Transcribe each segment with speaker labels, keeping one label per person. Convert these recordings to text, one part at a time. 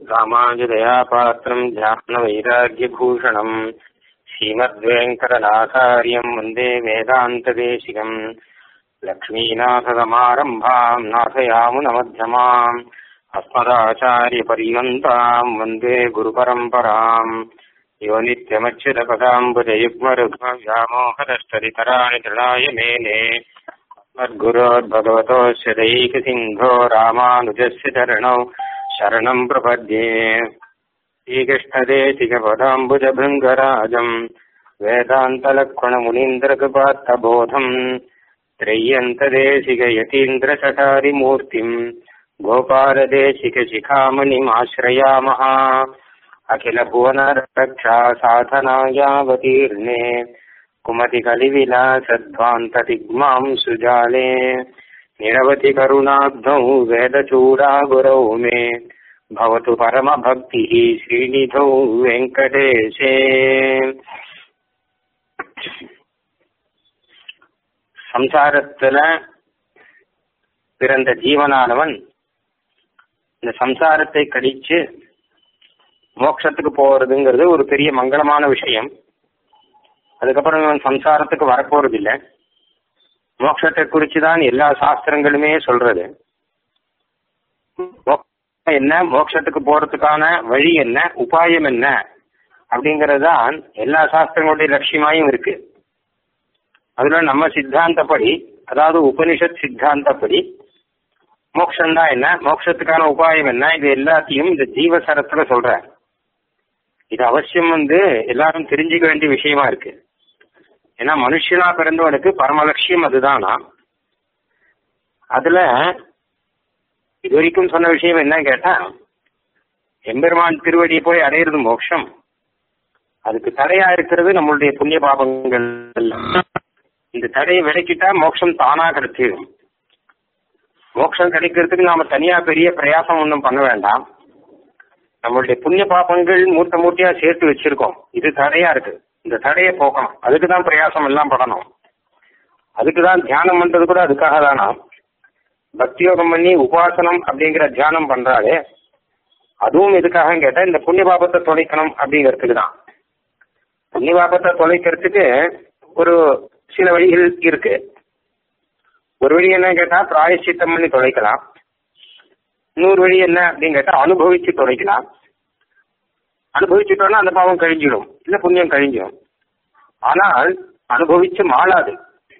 Speaker 1: ராமானுஜதயா பாத்திரம் ஞானவைராக்கியபூஷணம் ஸ்ரீமத்வேங்கடநாதாரியம் வந்தே வேதாந்ததேசிகம் லக்ஷ்மீநாதசமாரம்பாம் நாசயாமுனமध्यமாம் अस्मदाचार्यपर्यन्ताम् वन्दे गुरुपरम्पराम् यो नित्यमच्युतपदाम्बुजयुग्मरुग्मव्यामोहदस्तरितराणि तृणाय मेने अस्मद्गुरोद्भगवतोऽस्य दैकसिन्धो रामानुजस्य चरणौ शरणम् प्रपद्ये श्रीकृष्णदेशिकपदाम्बुजभृङ्गराजम् वेदान्तलक्ष्मणमुनीन्द्रकृपात्तबोधम् त्रय्यन्तदेशिकयतीन्द्रचटारिमूर्तिम् गोपालदेशिकशिखामणिमाश्रयामः अखिलभुवनरक्षा साधनायावतीर्णे कुमतिकलिविलासध्वान्ततिग्मां सुजाले निरवधि करुणाब्धौ वेदचूडागुरौ मे भवतु परमभक्तिः श्रीनिधौ वेङ्कटेशे சம்சாரத்துல பிறந்த ஜீவனானவன் இந்த சம்சாரத்தை கடிச்சு மோட்சத்துக்கு போறதுங்கிறது ஒரு பெரிய மங்களமான விஷயம் அதுக்கப்புறம் இவன் சம்சாரத்துக்கு வரப்போறது இல்லை மோட்சத்தை குறித்து தான் எல்லா சாஸ்திரங்களுமே சொல்றது என்ன மோட்சத்துக்கு போறதுக்கான வழி என்ன உபாயம் என்ன அப்படிங்கிறது தான் எல்லா சாஸ்திரங்களுடைய லட்சியமாயும் இருக்கு அதுல நம்ம சித்தாந்தப்படி அதாவது உபனிஷத் சித்தாந்தப்படி மோட்சம் தான் என்ன மோட்சத்துக்கான உபாயம் என்ன இது எல்லாத்தையும் இந்த ஜீவசரத்துல சொல்ற இது அவசியம் வந்து எல்லாரும் தெரிஞ்சுக்க வேண்டிய விஷயமா இருக்கு ஏன்னா மனுஷனா பிறந்தவனுக்கு பரமலட்சியம் அதுதானா அதுல இது வரைக்கும் சொன்ன விஷயம் என்ன கேட்டா எம்பெருமான் திருவடியை போய் அடையிறது மோட்சம் அதுக்கு தடையா இருக்கிறது நம்மளுடைய புண்ணிய பாபங்கள் இந்த தடையை விலக்கிட்டா மோட்சம் தானா கிடைச்சிடும் மோட்சம் கிடைக்கிறதுக்கு நாம தனியா பெரிய பிரயாசம் ஒன்றும் பண்ண வேண்டாம் நம்மளுடைய புண்ணிய பாப்பங்கள் மூர்த்த மூர்த்தியா சேர்த்து வச்சிருக்கோம் இது தடையா இருக்கு இந்த தடையை போக்கணும் அதுக்கு தான் பிரயாசம் எல்லாம் படணும் அதுக்கு தான் தியானம் பண்றது கூட அதுக்காக தானா பக்தியோகம் பண்ணி உபாசனம் அப்படிங்கிற தியானம் பண்றாலே அதுவும் எதுக்காக கேட்டா இந்த புண்ணிய பாபத்தை தொலைக்கணும் அப்படிங்கிறதுக்கு தான் புண்ணிய பாபத்தை தொலைக்கிறதுக்கு ஒரு சில வழிகள் இருக்கு ஒரு வழி என்ன கேட்டா பிராயசித்தம் பண்ணி தொலைக்கலாம் இன்னொரு வழி என்ன அப்படின்னு கேட்டா அனுபவிச்சு தொலைக்கலாம் அனுபவிச்சுட்டோம்னா அந்த பாவம் கழிஞ்சிடும் இல்ல புண்ணியம் கழிஞ்சிடும் ஆனால் அனுபவிச்சு மாளாது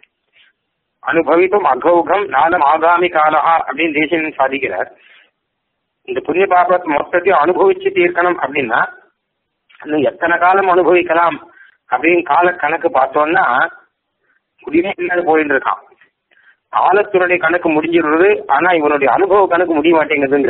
Speaker 1: அனுபவித்தும் அகௌகம் நாளம் ஆகாமி காலஹா அப்படின்னு தேசியன் சாதிக்கிறார் இந்த புண்ணிய பாபத்தை மொத்தத்தையும் அனுபவிச்சு தீர்க்கணும் அப்படின்னா இன்னும் எத்தனை காலம் அனுபவிக்கலாம் அப்படின்னு கால கணக்கு பார்த்தோம்னா முடிவே இல்லாத போயிட்டு இருக்கான் காலத்தினுடைய கணக்கு முடிஞ்சிடுறது ஆனா இவனுடைய அனுபவ கணக்கு முடிய மாட்டேங்குதுங்கிற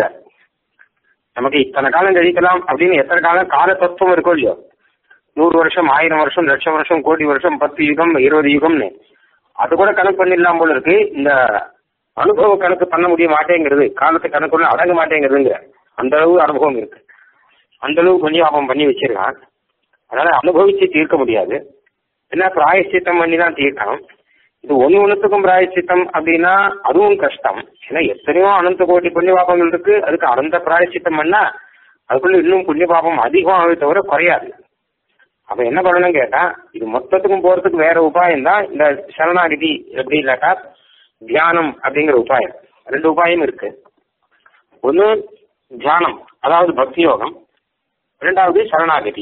Speaker 1: நமக்கு இத்தனை காலம் கழிக்கலாம் அப்படின்னு எத்தனை காலம் கால தத்துவம் இருக்கோ இல்லையோ நூறு வருஷம் ஆயிரம் வருஷம் லட்சம் வருஷம் கோடி வருஷம் பத்து யுகம் இருபது யுகம்னு அது கூட கணக்கு பண்ணிடலாம் போல இருக்கு இந்த அனுபவ கணக்கு பண்ண முடிய மாட்டேங்கிறது காலத்து கணக்குள்ள அடங்க மாட்டேங்கிறதுங்கிற அந்த அளவு அனுபவம் இருக்கு அந்த அளவு கொஞ்சம் பண்ணி வச்சிருக்கான் அதனால அனுபவிச்சு தீர்க்க முடியாது என்ன பிராயச்சித்தம் பண்ணி தான் தீர்க்கணும் இது ஒன்று ஒன்றுத்துக்கும் பிராயச்சித்தம் அப்படின்னா அதுவும் கஷ்டம் ஏன்னா எத்தனையோ அனந்த கோடி புண்ணிய பாபங்கள் இருக்கு அதுக்கு அனந்த பிராயச்சித்தம் பண்ணா அதுக்குள்ள இன்னும் புண்ணிய பாபம் அதிகமாகவே தவிர குறையாது அப்ப என்ன பண்ணணும் கேட்டா இது மொத்தத்துக்கும் போறதுக்கு வேற உபாயம் தான் இந்த சரணாகிதி எப்படி இல்லாட்டா தியானம் அப்படிங்கிற உபாயம் ரெண்டு உபாயம் இருக்கு ஒன்று தியானம் அதாவது பக்தி யோகம் ரெண்டாவது சரணாகதி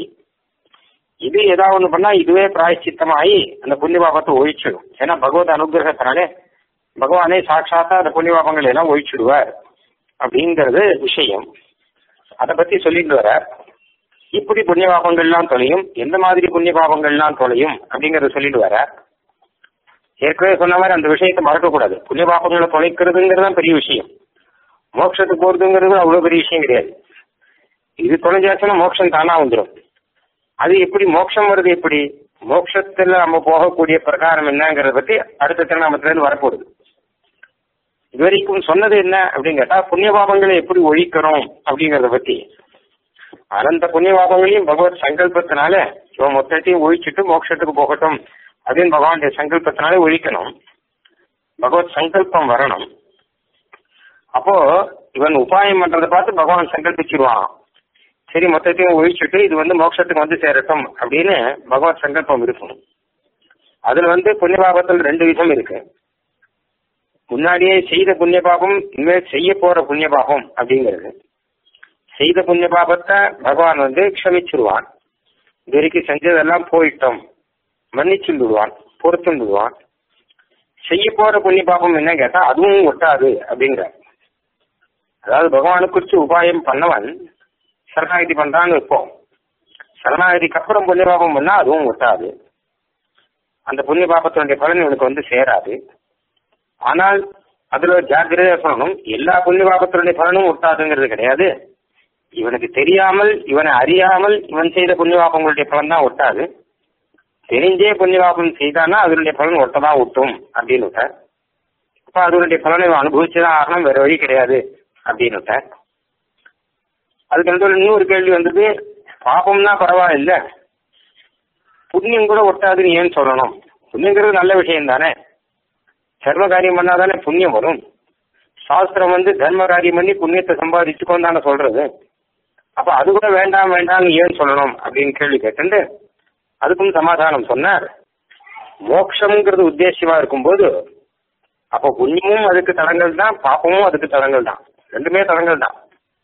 Speaker 1: இது ஏதாவது ஒண்ணு பண்ணா இதுவே பிராயச்சித்தமாகி அந்த புண்ணிய பாபத்தை ஒழிச்சிடும் ஏன்னா பகவத் அனுகிரகத்தினாலே பகவானே சாட்சாத்தா அந்த புண்ணிய பாபங்களை எல்லாம் ஒழிச்சிடுவார் அப்படிங்கிறது விஷயம் அதை பத்தி சொல்லிட்டு வர இப்படி புண்ணிய பாபங்கள்லாம் தொலையும் எந்த மாதிரி புண்ணிய பாபங்கள்லாம் தொலையும் அப்படிங்கறத சொல்லிட்டு வர ஏற்கனவே சொன்ன மாதிரி அந்த விஷயத்தை மறக்கக்கூடாது புண்ணிய பாபங்களை தொலைக்கிறதுங்கிறது தான் பெரிய விஷயம் மோட்சத்துக்கு போறதுங்கிறது அவ்வளவு பெரிய விஷயம் கிடையாது இது தொலைஞ்சாச்சுன்னா மோட்சம் தானா வந்துடும் அது எப்படி மோட்சம் வருது எப்படி மோட்சத்துல நம்ம போகக்கூடிய பிரகாரம் என்னங்கிறத பத்தி அடுத்த திருநாமத்துல இருந்து வரப்போகுது இது வரைக்கும் சொன்னது என்ன அப்படின்னு கேட்டா புண்ணிய பாபங்களை எப்படி ஒழிக்கிறோம் அப்படிங்கறத பத்தி அனந்த புண்ணிய பாபங்களையும் பகவத் சங்கல்பத்தினால இவன் மொத்தத்தையும் ஒழிச்சிட்டு மோட்சத்துக்கு போகட்டும் அப்படின்னு பகவானுடைய சங்கல்பத்தினாலே ஒழிக்கணும் பகவத் சங்கல்பம் வரணும் அப்போ இவன் உபாயம் பண்றதை பார்த்து பகவான் சங்கல்பிச்சிருவான் சரி மொத்தத்தையும் ஒழிச்சுட்டு இது வந்து மோட்சத்துக்கு வந்து சேரட்டும் அப்படின்னு பகவத் சங்கல்பம் இருக்கும் அதுல வந்து புண்ணிய பாபத்தில் ரெண்டு விதம் இருக்கு முன்னாடியே செய்த புண்ணிய பாபம் இனிமேல் செய்ய போற புண்ணிய பாபம் அப்படிங்கிறது செய்த புண்ணிய பாபத்தை பகவான் வந்து க்ஷமிச்சிருவான் இது வரைக்கும் செஞ்சதெல்லாம் போயிட்டோம் மன்னிச்சு விடுவான் பொறுத்து விடுவான் செய்ய போற புண்ணிய பாபம் என்ன கேட்டா அதுவும் ஒட்டாது அப்படிங்கிற அதாவது பகவானை குறிச்சு உபாயம் பண்ணவன் சரணாகதி பண்றான்னு வைப்போம் சரணாகதிக்கு அப்புறம் புண்ணிய பாபம் பண்ணா அதுவும் ஒட்டாது அந்த புண்ணிய பாபத்தினுடைய பலன் இவனுக்கு வந்து சேராது ஆனால் அதுல ஜாக்கிரதையா சொல்லணும் எல்லா புண்ணிய பாபத்தினுடைய பலனும் ஒட்டாதுங்கிறது கிடையாது இவனுக்கு தெரியாமல் இவனை அறியாமல் இவன் செய்த புண்ணிய பாபங்களுடைய பலன் தான் ஒட்டாது தெரிஞ்சே புண்ணிய பாபம் செய்தானா அதனுடைய பலன் ஒட்டதான் ஒட்டும் அப்படின்னு விட்டார் அப்ப அதனுடைய பலனை இவன் அனுபவிச்சுதான் ஆகணும் வேற வழி கிடையாது அப்படின்னு விட்டார் அதுக்கு நடுவில் இன்னொரு கேள்வி வந்தது பாபம்னா பரவாயில்ல புண்ணியம் கூட ஒட்டாதுன்னு ஏன் சொல்லணும் புண்ணியங்கிறது நல்ல விஷயம் தானே தர்ம காரியம் பண்ணாதானே புண்ணியம் வரும் சாஸ்திரம் வந்து தர்ம காரியம் பண்ணி புண்ணியத்தை சம்பாதிச்சுக்கோன்னு தானே சொல்றது அப்ப அது கூட வேண்டாம் வேண்டாம்னு ஏன் சொல்லணும் அப்படின்னு கேள்வி கேட்டு அதுக்கும் சமாதானம் சொன்னார் மோட்சம்ங்கிறது உத்தேசியமா இருக்கும்போது அப்போ புண்ணியமும் அதுக்கு தடங்கள் தான் பாப்பமும் அதுக்கு தடங்கள் தான் ரெண்டுமே தடங்கள் தான்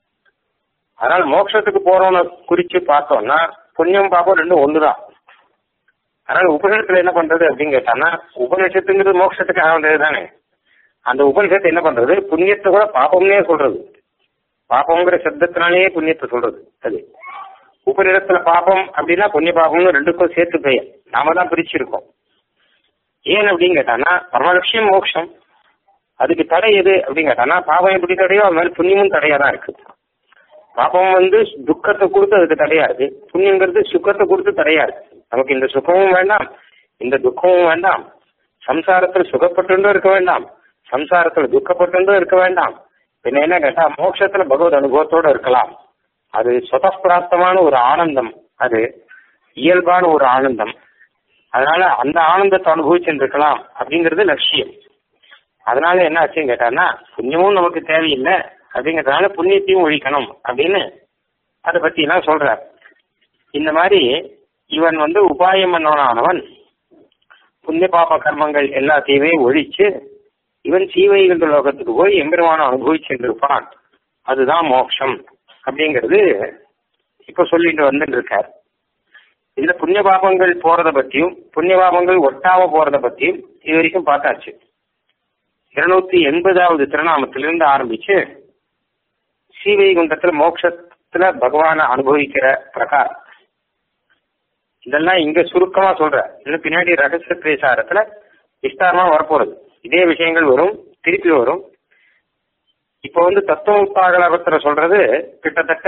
Speaker 1: அதனால மோட்சத்துக்கு போறவனை குறிச்சு பார்த்தோம்னா புண்ணியம் பாப்பம் ரெண்டும் ஒண்ணுதான் அதனால உபநிஷத்துல என்ன பண்றது அப்படின்னு கேட்டான்னா உபநிஷத்துங்கிறது மோட்சத்துக்காக வந்தது தானே அந்த உபநிஷத்து என்ன பண்றது புண்ணியத்தை கூட பாப்பம்னே சொல்றது பாப்பம்ங்கிற சப்தத்தினாலேயே புண்ணியத்தை சொல்றது அது உபநிடத்துல பாப்பம் அப்படின்னா புண்ணிய பாப்பம்னு ரெண்டுக்கும் சேர்த்து பெயர் நாம தான் பிரிச்சிருக்கோம் ஏன் அப்படின்னு கேட்டானா பரமலட்சியம் மோட்சம் அதுக்கு தடை எது அப்படின்னு கேட்டானா பாபம் எப்படி தடையோ அது மாதிரி புண்ணியமும் தடையா தான் இருக்கு பாபம் வந்து துக்கத்தை கொடுத்து அதுக்கு தடையா இருக்கு புண்ணியங்கிறது சுக்கத்தை கொடுத்து தடையா இருக்கு நமக்கு இந்த சுகமும் வேண்டாம் இந்த துக்கமும் வேண்டாம் சம்சாரத்தில் சுகப்பட்டு இருக்க வேண்டாம் சம்சாரத்துல துக்கப்பட்டு இருக்க வேண்டாம் பின்ன என்ன கேட்டா மோட்சத்துல பகவத் அனுபவத்தோட இருக்கலாம் அது சுதப்பிராப்தமான ஒரு ஆனந்தம் அது இயல்பான ஒரு ஆனந்தம் அதனால அந்த ஆனந்தத்தை அனுபவிச்சுட்டு இருக்கலாம் அப்படிங்கிறது லட்சியம் அதனால என்ன ஆச்சுன்னு கேட்டான்னா புண்ணியமும் நமக்கு தேவையில்லை அப்படிங்கிறதுனால புண்ணியத்தையும் ஒழிக்கணும் அப்படின்னு அதை பத்தி எல்லாம் சொல்றார் இந்த மாதிரி இவன் வந்து உபாயம் பண்ணவனானவன் புண்ணிய பாப கர்மங்கள் எல்லாத்தையுமே ஒழிச்சு இவன் சீவைகுண்ட லோகத்துக்கு போய் எம்பெருமான அனுபவிச்சுருப்பான் அதுதான் மோட்சம் அப்படிங்கிறது இப்ப சொல்லிட்டு வந்துட்டு இருக்கார் இதுல புண்ணிய பாபங்கள் போறத பத்தியும் புண்ணிய பாபங்கள் ஒட்டாம போறத பத்தியும் இது வரைக்கும் பார்த்தாச்சு இருநூத்தி எண்பதாவது திருநாமத்திலிருந்து ஆரம்பிச்சு ஸ்ரீவைகுண்டத்துல மோட்சத்துல பகவான அனுபவிக்கிற பிரகாரம் இதெல்லாம் இங்க சுருக்கமா சொல்ற இன்னும் பின்னாடி ரகசிய பிரேசாரத்துல விஸ்தாரமா வரப்போறது இதே விஷயங்கள் வரும் திருப்பி வரும் இப்போ வந்து தத்துவ உத்தாகலபத்திர சொல்றது கிட்டத்தட்ட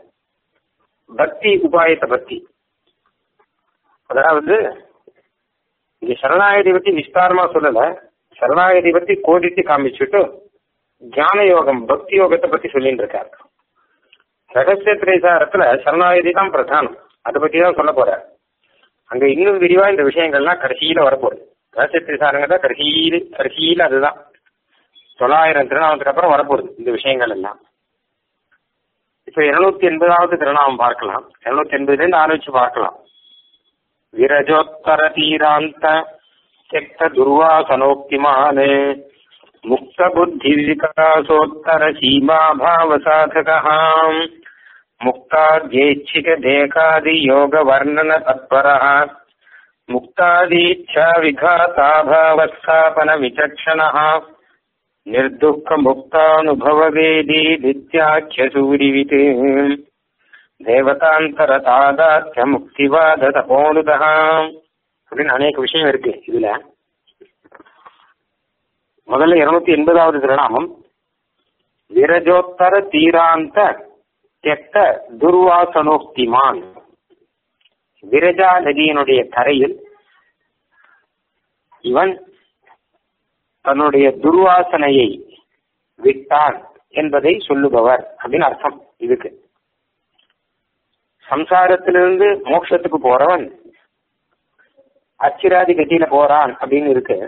Speaker 1: பக்தி உபாயத்தை பத்தி அதாவது இங்க சரணாகதி பத்தி விஸ்தாரமா சொல்லல சரணாகதி பத்தி கோடிட்டு காமிச்சுட்டு ஞான யோகம் பக்தி யோகத்தை பத்தி சொல்லிட்டு இருக்காரு ரகசிய திரைசாரத்துல சரணாகதி தான் பிரதானம் அதை பத்தி தான் சொல்ல போற அங்க இன்னும் விரிவா இந்த விஷயங்கள்லாம் கடைசியில வரப்போகுது ரகசிய திரைசாரங்க தான் கடைசியில கடைசியில அதுதான் தொள்ளாயிரம் திருநாமத்துக்கு அப்புறம் வரப்போகுது இந்த விஷயங்கள் எல்லாம் இப்ப இருநூத்தி எண்பதாவது திருநாமம் பார்க்கலாம் இருநூத்தி எண்பதுல இருந்து ஆரம்பிச்சு பார்க்கலாம் விரஜோத்தர தீராந்த தியக்த துர்வாசனோக்திமானே முக்த புத்தி விகாசோத்தர சீமாபாவ சாதக முக்தாத்யேச்சிக தேகாதி யோக வர்ணன தத்பர முக்தாதீச்சா விகாசாபாவஸ்தாபன விசக்ஷண ನಿರ್ದುಃಖ ಮುಕ್ತಾನುಭವವೇದಿ ದಿತ್ಯಾಖ್ಯ ಸೂರಿವಿತ್ தேவதாந்தர தாதாத்ய முக்திவாத தபோனுதா அப்படின்னு அநேக விஷயம் இருக்கு இதுல முதல்ல இருநூத்தி எண்பதாவது திருநாமம் விரஜோத்தர தீராந்த தியக்த துர்வாசனோக்திமான் விரஜா நதியினுடைய கரையில் இவன் தன்னுடைய துர்வாசனையை விட்டான் என்பதை சொல்லுபவர் அப்படின்னு அர்த்தம் இதுக்கு சம்சாரத்திலிருந்து மோட்சத்துக்கு போறவன் அச்சிராதி கதியில போறான் அப்படின்னு இருக்கு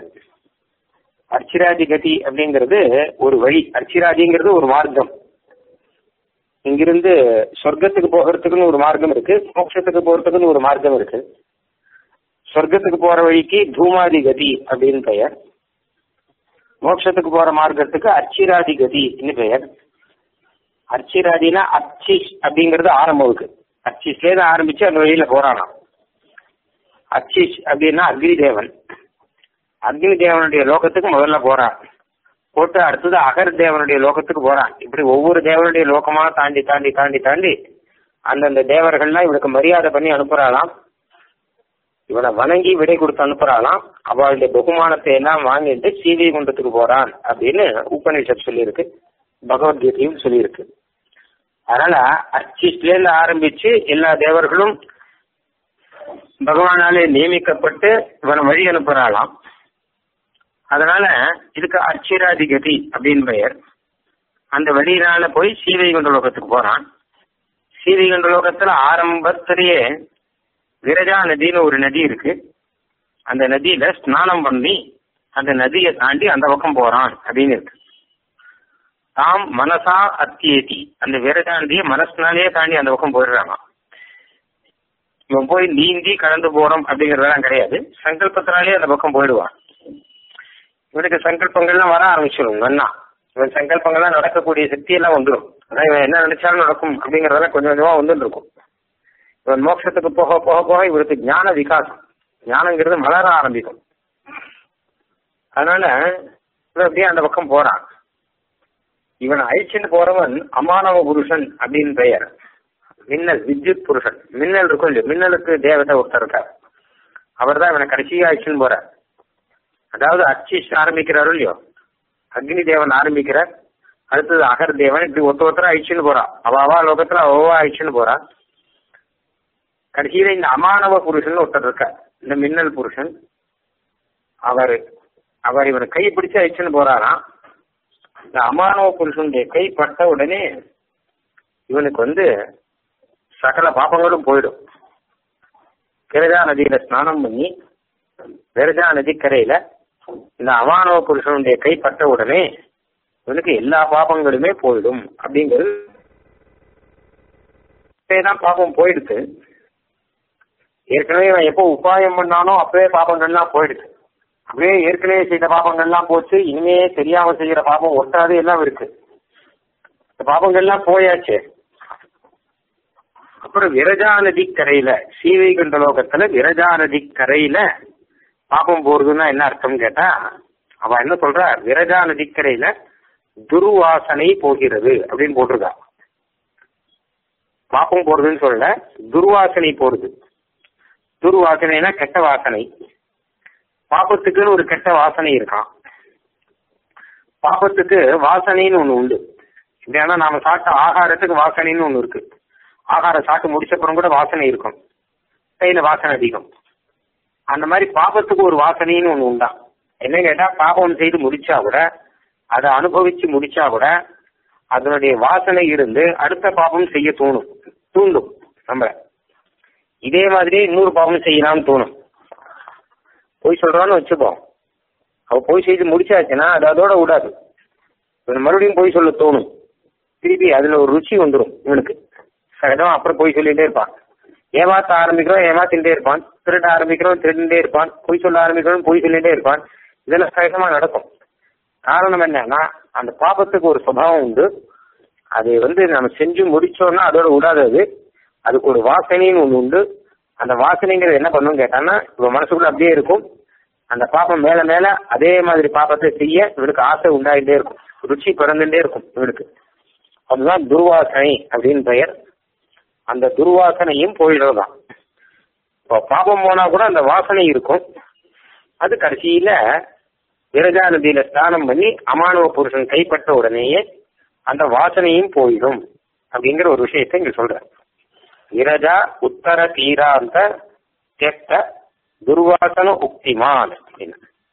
Speaker 1: அர்ச்சிராதி கதி அப்படிங்கிறது ஒரு வழி அர்ச்சிராதிங்கிறது ஒரு மார்க்கம் இங்கிருந்து சொர்க்கத்துக்கு போகிறதுக்குன்னு ஒரு மார்க்கம் இருக்கு மோட்சத்துக்கு போறதுக்குன்னு ஒரு மார்க்கம் இருக்கு சொர்க்கத்துக்கு போற வழிக்கு தூமாதி கதி அப்படின்னு பெயர் மோட்சத்துக்கு போற மார்க்கத்துக்கு அச்சிராதி கதின்னு பெயர் அர்ச்சிராதினா அர்ச்சிஷ் அப்படிங்கிறது ஆரம்பவுக்கு அர்ச்சிஷ்லேருந்து ஆரம்பிச்சு அந்த வழியில போறானாம் அர்ச்சிஷ் அப்படின்னா அக்னி தேவன் அக்னி தேவனுடைய லோகத்துக்கு முதல்ல போறான் போட்டு அடுத்தது அகர் தேவனுடைய லோகத்துக்கு போறான் இப்படி ஒவ்வொரு தேவனுடைய லோகமா தாண்டி தாண்டி தாண்டி தாண்டி அந்தந்த தேவர்கள்லாம் இவனுக்கு மரியாதை பண்ணி அனுப்புறாளாம் இவனை வணங்கி விடை கொடுத்து அனுப்புறாளாம் அவளுடைய பகுமானத்தை எல்லாம் வாங்கிட்டு சீதை குண்டத்துக்கு போறான் அப்படின்னு உபநிஷத் சொல்லியிருக்கு பகவத்கீதையும் சொல்லியிருக்கு அதனால அர்ச்சிஸ்லேருந்து ஆரம்பிச்சு எல்லா தேவர்களும் பகவானாலே நியமிக்கப்பட்டு இவனை வழி அனுப்புறாளாம் அதனால இதுக்கு அர்ச்சிராதிகதி அப்படின்னு பெயர் அந்த வழியினால போய் சீதைகுண்ட லோகத்துக்கு போறான் சீதைகுண்ட லோகத்துல ஆரம்பத்திலேயே விரஜா நதின்னு ஒரு நதி இருக்கு அந்த நதியில ஸ்நானம் பண்ணி அந்த நதியை தாண்டி அந்த பக்கம் போறான் அப்படின்னு இருக்கு தாம் மனசா அத்தியேதி அந்த விரஜா நதியை மனசுனாலேயே தாண்டி அந்த பக்கம் போயிடுறாங்க இவன் போய் நீந்தி கடந்து போறோம் அப்படிங்கறதெல்லாம் கிடையாது சங்கல்பத்தினாலே அந்த பக்கம் போயிடுவான் இவனுக்கு சங்கல்பங்கள்லாம் வர ஆரம்பிச்சிடும் வேணா இவன் சங்கல்பங்கள்லாம் நடக்கக்கூடிய சக்தி எல்லாம் வந்துடும் அதான் இவன் என்ன நினைச்சாலும் நடக்கும் அப்படிங்கறதெல்லாம் கொஞ்சம் கொஞ்சமா வந்துட்டு இருக்கும் இவன் மோட்சத்துக்கு போக போக போக இவருக்கு ஞான விகாசம் ஞானங்கிறது மலர ஆரம்பிக்கும் அதனால இவன் அப்படியே அந்த பக்கம் போறான் இவன் அழிச்சுட்டு போறவன் அமானவ புருஷன் அப்படின்னு பெயர் மின்னல் வித்யுத் புருஷன் மின்னல் இருக்கும் இல்லையா மின்னலுக்கு தேவதை ஒருத்தர் இருக்கார் அவர் தான் இவனை கடைசியா அழிச்சுன்னு போறார் அதாவது அச்சிஷ் ஆரம்பிக்கிறாரோ இல்லையோ அக்னி தேவன் ஆரம்பிக்கிறார் அடுத்தது அகர் தேவன் இப்படி ஒருத்த ஒருத்தர அழிச்சுன்னு போறா அவாவா லோகத்துல அவ்வளவா அழிச்சுன்னு போறா கடைசியில இந்த அமானவ புருஷன் ஒருத்தர் இருக்கார் இந்த மின்னல் புருஷன் அவர் அவர் இவர் கை பிடிச்சு அழிச்சுன்னு போறாராம் இந்த அமானவ புருஷனுடைய கை பட்ட உடனே இவனுக்கு வந்து சகல பாப்பங்களும் போயிடும் கிரஜா நதியில ஸ்நானம் பண்ணி விரஜா நதிக்கரையில இந்த அமானவ புருஷனுடைய கை பட்ட உடனே இவனுக்கு எல்லா பாபங்களுமே போயிடும் அப்படிங்கிறது தான் பாபம் போயிடுது ஏற்கனவே இவன் எப்போ உபாயம் பண்ணானோ அப்பவே பாபங்கள்லாம் போயிடுது அப்படியே ஏற்கனவே செய்த பாபங்கள்லாம் போச்சு இனிமே தெரியாம செய்யற பாபம் ஒட்டாது எல்லாம் இருக்கு இந்த பாபங்கள்லாம் போயாச்சு அப்புறம் விரஜா நதி கரையில சீவைகுண்ட லோகத்துல விரஜா நதி கரையில பாபம் போறதுன்னா என்ன அர்த்தம் கேட்டா அவ என்ன சொல்றா விரஜா நதிக்கரையில துர்வாசனை போகிறது அப்படின்னு போட்டிருக்கா பாப்பம் போறதுன்னு சொல்ல துர்வாசனை போறது துர்வாசனைனா கெட்ட வாசனை பாப்பத்துக்குன்னு ஒரு கெட்ட வாசனை இருக்கான் பாப்பத்துக்கு வாசனைன்னு ஒண்ணு உண்டு ஏன்னா நாம சாப்பிட்ட ஆகாரத்துக்கு வாசனைன்னு ஒண்ணு இருக்கு ஆகாரம் சாப்பிட்டு முடிச்சப்புறம் கூட வாசனை இருக்கும் கையில வாசனை அதிகம் அந்த மாதிரி பாபத்துக்கு ஒரு வாசனைன்னு ஒண்ணு உண்டா என்ன கேட்டா பாபம் செய்து முடிச்சா கூட அதை அனுபவிச்சு முடிச்சா கூட அதனுடைய வாசனை இருந்து அடுத்த பாபம் செய்ய தோணும் தூண்டும் நம்ம இதே மாதிரி இன்னொரு பாபம் செய்யலாம்னு தோணும் பொய் சொல்றான்னு வச்சுப்போம் அவ பொய் செய்து முடிச்சாச்சுன்னா அது அதோட விடாது இவன் மறுபடியும் பொய் சொல்ல தோணும் திருப்பி அதுல ஒரு ருச்சி வந்துடும் இவனுக்கு சகஜமா அப்புறம் பொய் சொல்லிட்டே இருப்பான் ஏமாத்த ஆரம்பிக்கிறோம் ஏமாத்திட்டே இருப்பான் திருட ஆரம்பிக்கிறோம் திருடிட்டே இருப்பான் பொய் சொல்ல ஆரம்பிக்கிறோம் பொய் சொல்லிட்டே இருப்பான் இதெல்லாம் சகஜமா நடக்கும் காரணம் என்னன்னா அந்த பாபத்துக்கு ஒரு சுபாவம் உண்டு அதை வந்து நம்ம செஞ்சு முடிச்சோம்னா அதோட விடாதது அதுக்கு ஒரு வாசனைன்னு ஒண்ணு உண்டு அந்த வாசனைங்கிறது என்ன பண்ணும் கேட்டான்னா இவன் மனசுக்குள்ள அப்படியே இருக்கும் அந்த பாப்பம் மேல மேல அதே மாதிரி பாப்பத்தை செய்ய இவனுக்கு ஆசை உண்டாயிட்டே இருக்கும் ருச்சி பிறந்துட்டே இருக்கும் இவனுக்கு அதுதான் துர்வாசனை அப்படின்னு பெயர் அந்த துர்வாசனையும் போயிடுறதுதான் இப்போ பாபம் போனா கூட அந்த வாசனை இருக்கும் அது கடைசியில விரஜா நதியில ஸ்நானம் பண்ணி அமானவ புருஷன் கைப்பற்ற உடனேயே அந்த வாசனையும் போயிடும் அப்படிங்கிற ஒரு விஷயத்தை இங்க சொல்ற விரஜா உத்தர தீராந்த தெக்க துர்வாசன உக்திமான் அப்படின்னு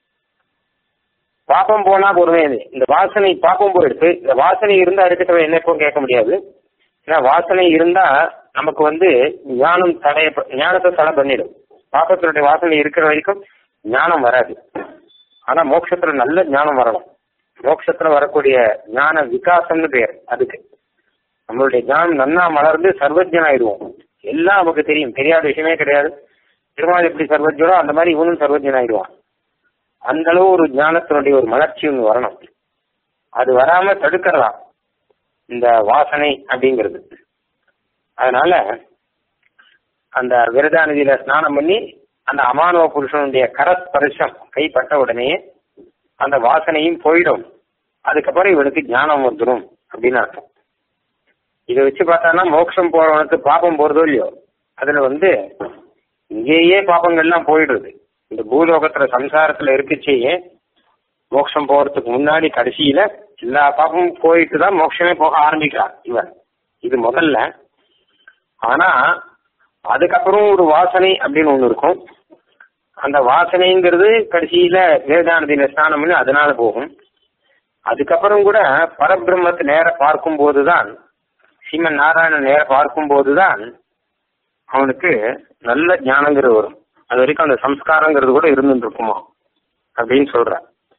Speaker 1: பாப்பம் போனா பொறுமே இந்த வாசனை பாப்பம் போயிடுத்து இந்த வாசனை இருந்தா அடுத்தவன் என்ன இப்போ கேட்க முடியாது ஏன்னா வாசனை இருந்தா நமக்கு வந்து ஞானம் தடைய ஞானத்தை தடை பண்ணிடும் பாப்பத்தினுடைய வாசனை இருக்கிற வரைக்கும் ஞானம் வராது ஆனா மோட்சத்துல நல்ல ஞானம் வரணும் மோட்சத்துல வரக்கூடிய ஞான விகாசம்னு பேர் அதுக்கு நம்மளுடைய ஞானம் நன்னா மலர்ந்து சர்வஜனாயிடுவோம் எல்லாம் நமக்கு தெரியும் தெரியாத விஷயமே கிடையாது பெருமாள் எப்படி சர்வஜனோ அந்த மாதிரி இவனும் சர்வஜனாயிடுவான் அந்த அளவு ஒரு ஞானத்தினுடைய ஒரு மலர்ச்சி ஒன்று வரணும் அது வராம தடுக்கிறதாம் இந்த வாசனை அப்படிங்கிறது அதனால அந்த விரதா நதியில ஸ்நானம் பண்ணி அந்த அமானவ புருஷனுடைய கரஸ்பரிசம் கைப்பட்ட உடனே அந்த வாசனையும் போயிடும் அதுக்கப்புறம் இவனுக்கு ஞானம் வந்துடும் அப்படின்னு அர்த்தம் இதை வச்சு பார்த்தானா மோட்சம் போறவனுக்கு பாப்பம் போறதோ இல்லையோ அதுல வந்து இங்கேயே பாப்பங்கள்லாம் போயிடுறது இந்த பூலோகத்துல சம்சாரத்துல இருக்குச்சேயே மோட்சம் போறதுக்கு முன்னாடி கடைசியில எல்லா பாப்பமும் போயிட்டு தான் மோட்சமே போக ஆரம்பிக்கிறான் இவன் இது முதல்ல ஆனா அதுக்கப்புறம் ஒரு வாசனை அப்படின்னு ஒண்ணு இருக்கும் அந்த வாசனைங்கிறது கடைசியில வேதானதியில ஸ்நானம் பண்ணி அதனால போகும் அதுக்கப்புறம் கூட பரபிரம்மத்தை நேர பார்க்கும் போதுதான் சீமன் நாராயணன் நேர பார்க்கும் போதுதான் அவனுக்கு நல்ல ஞானங்கிறது வரும் அது வரைக்கும் அந்த சம்ஸ்காரங்கிறது கூட இருந்துட்டு இருக்குமா அப்படின்னு சொல்ற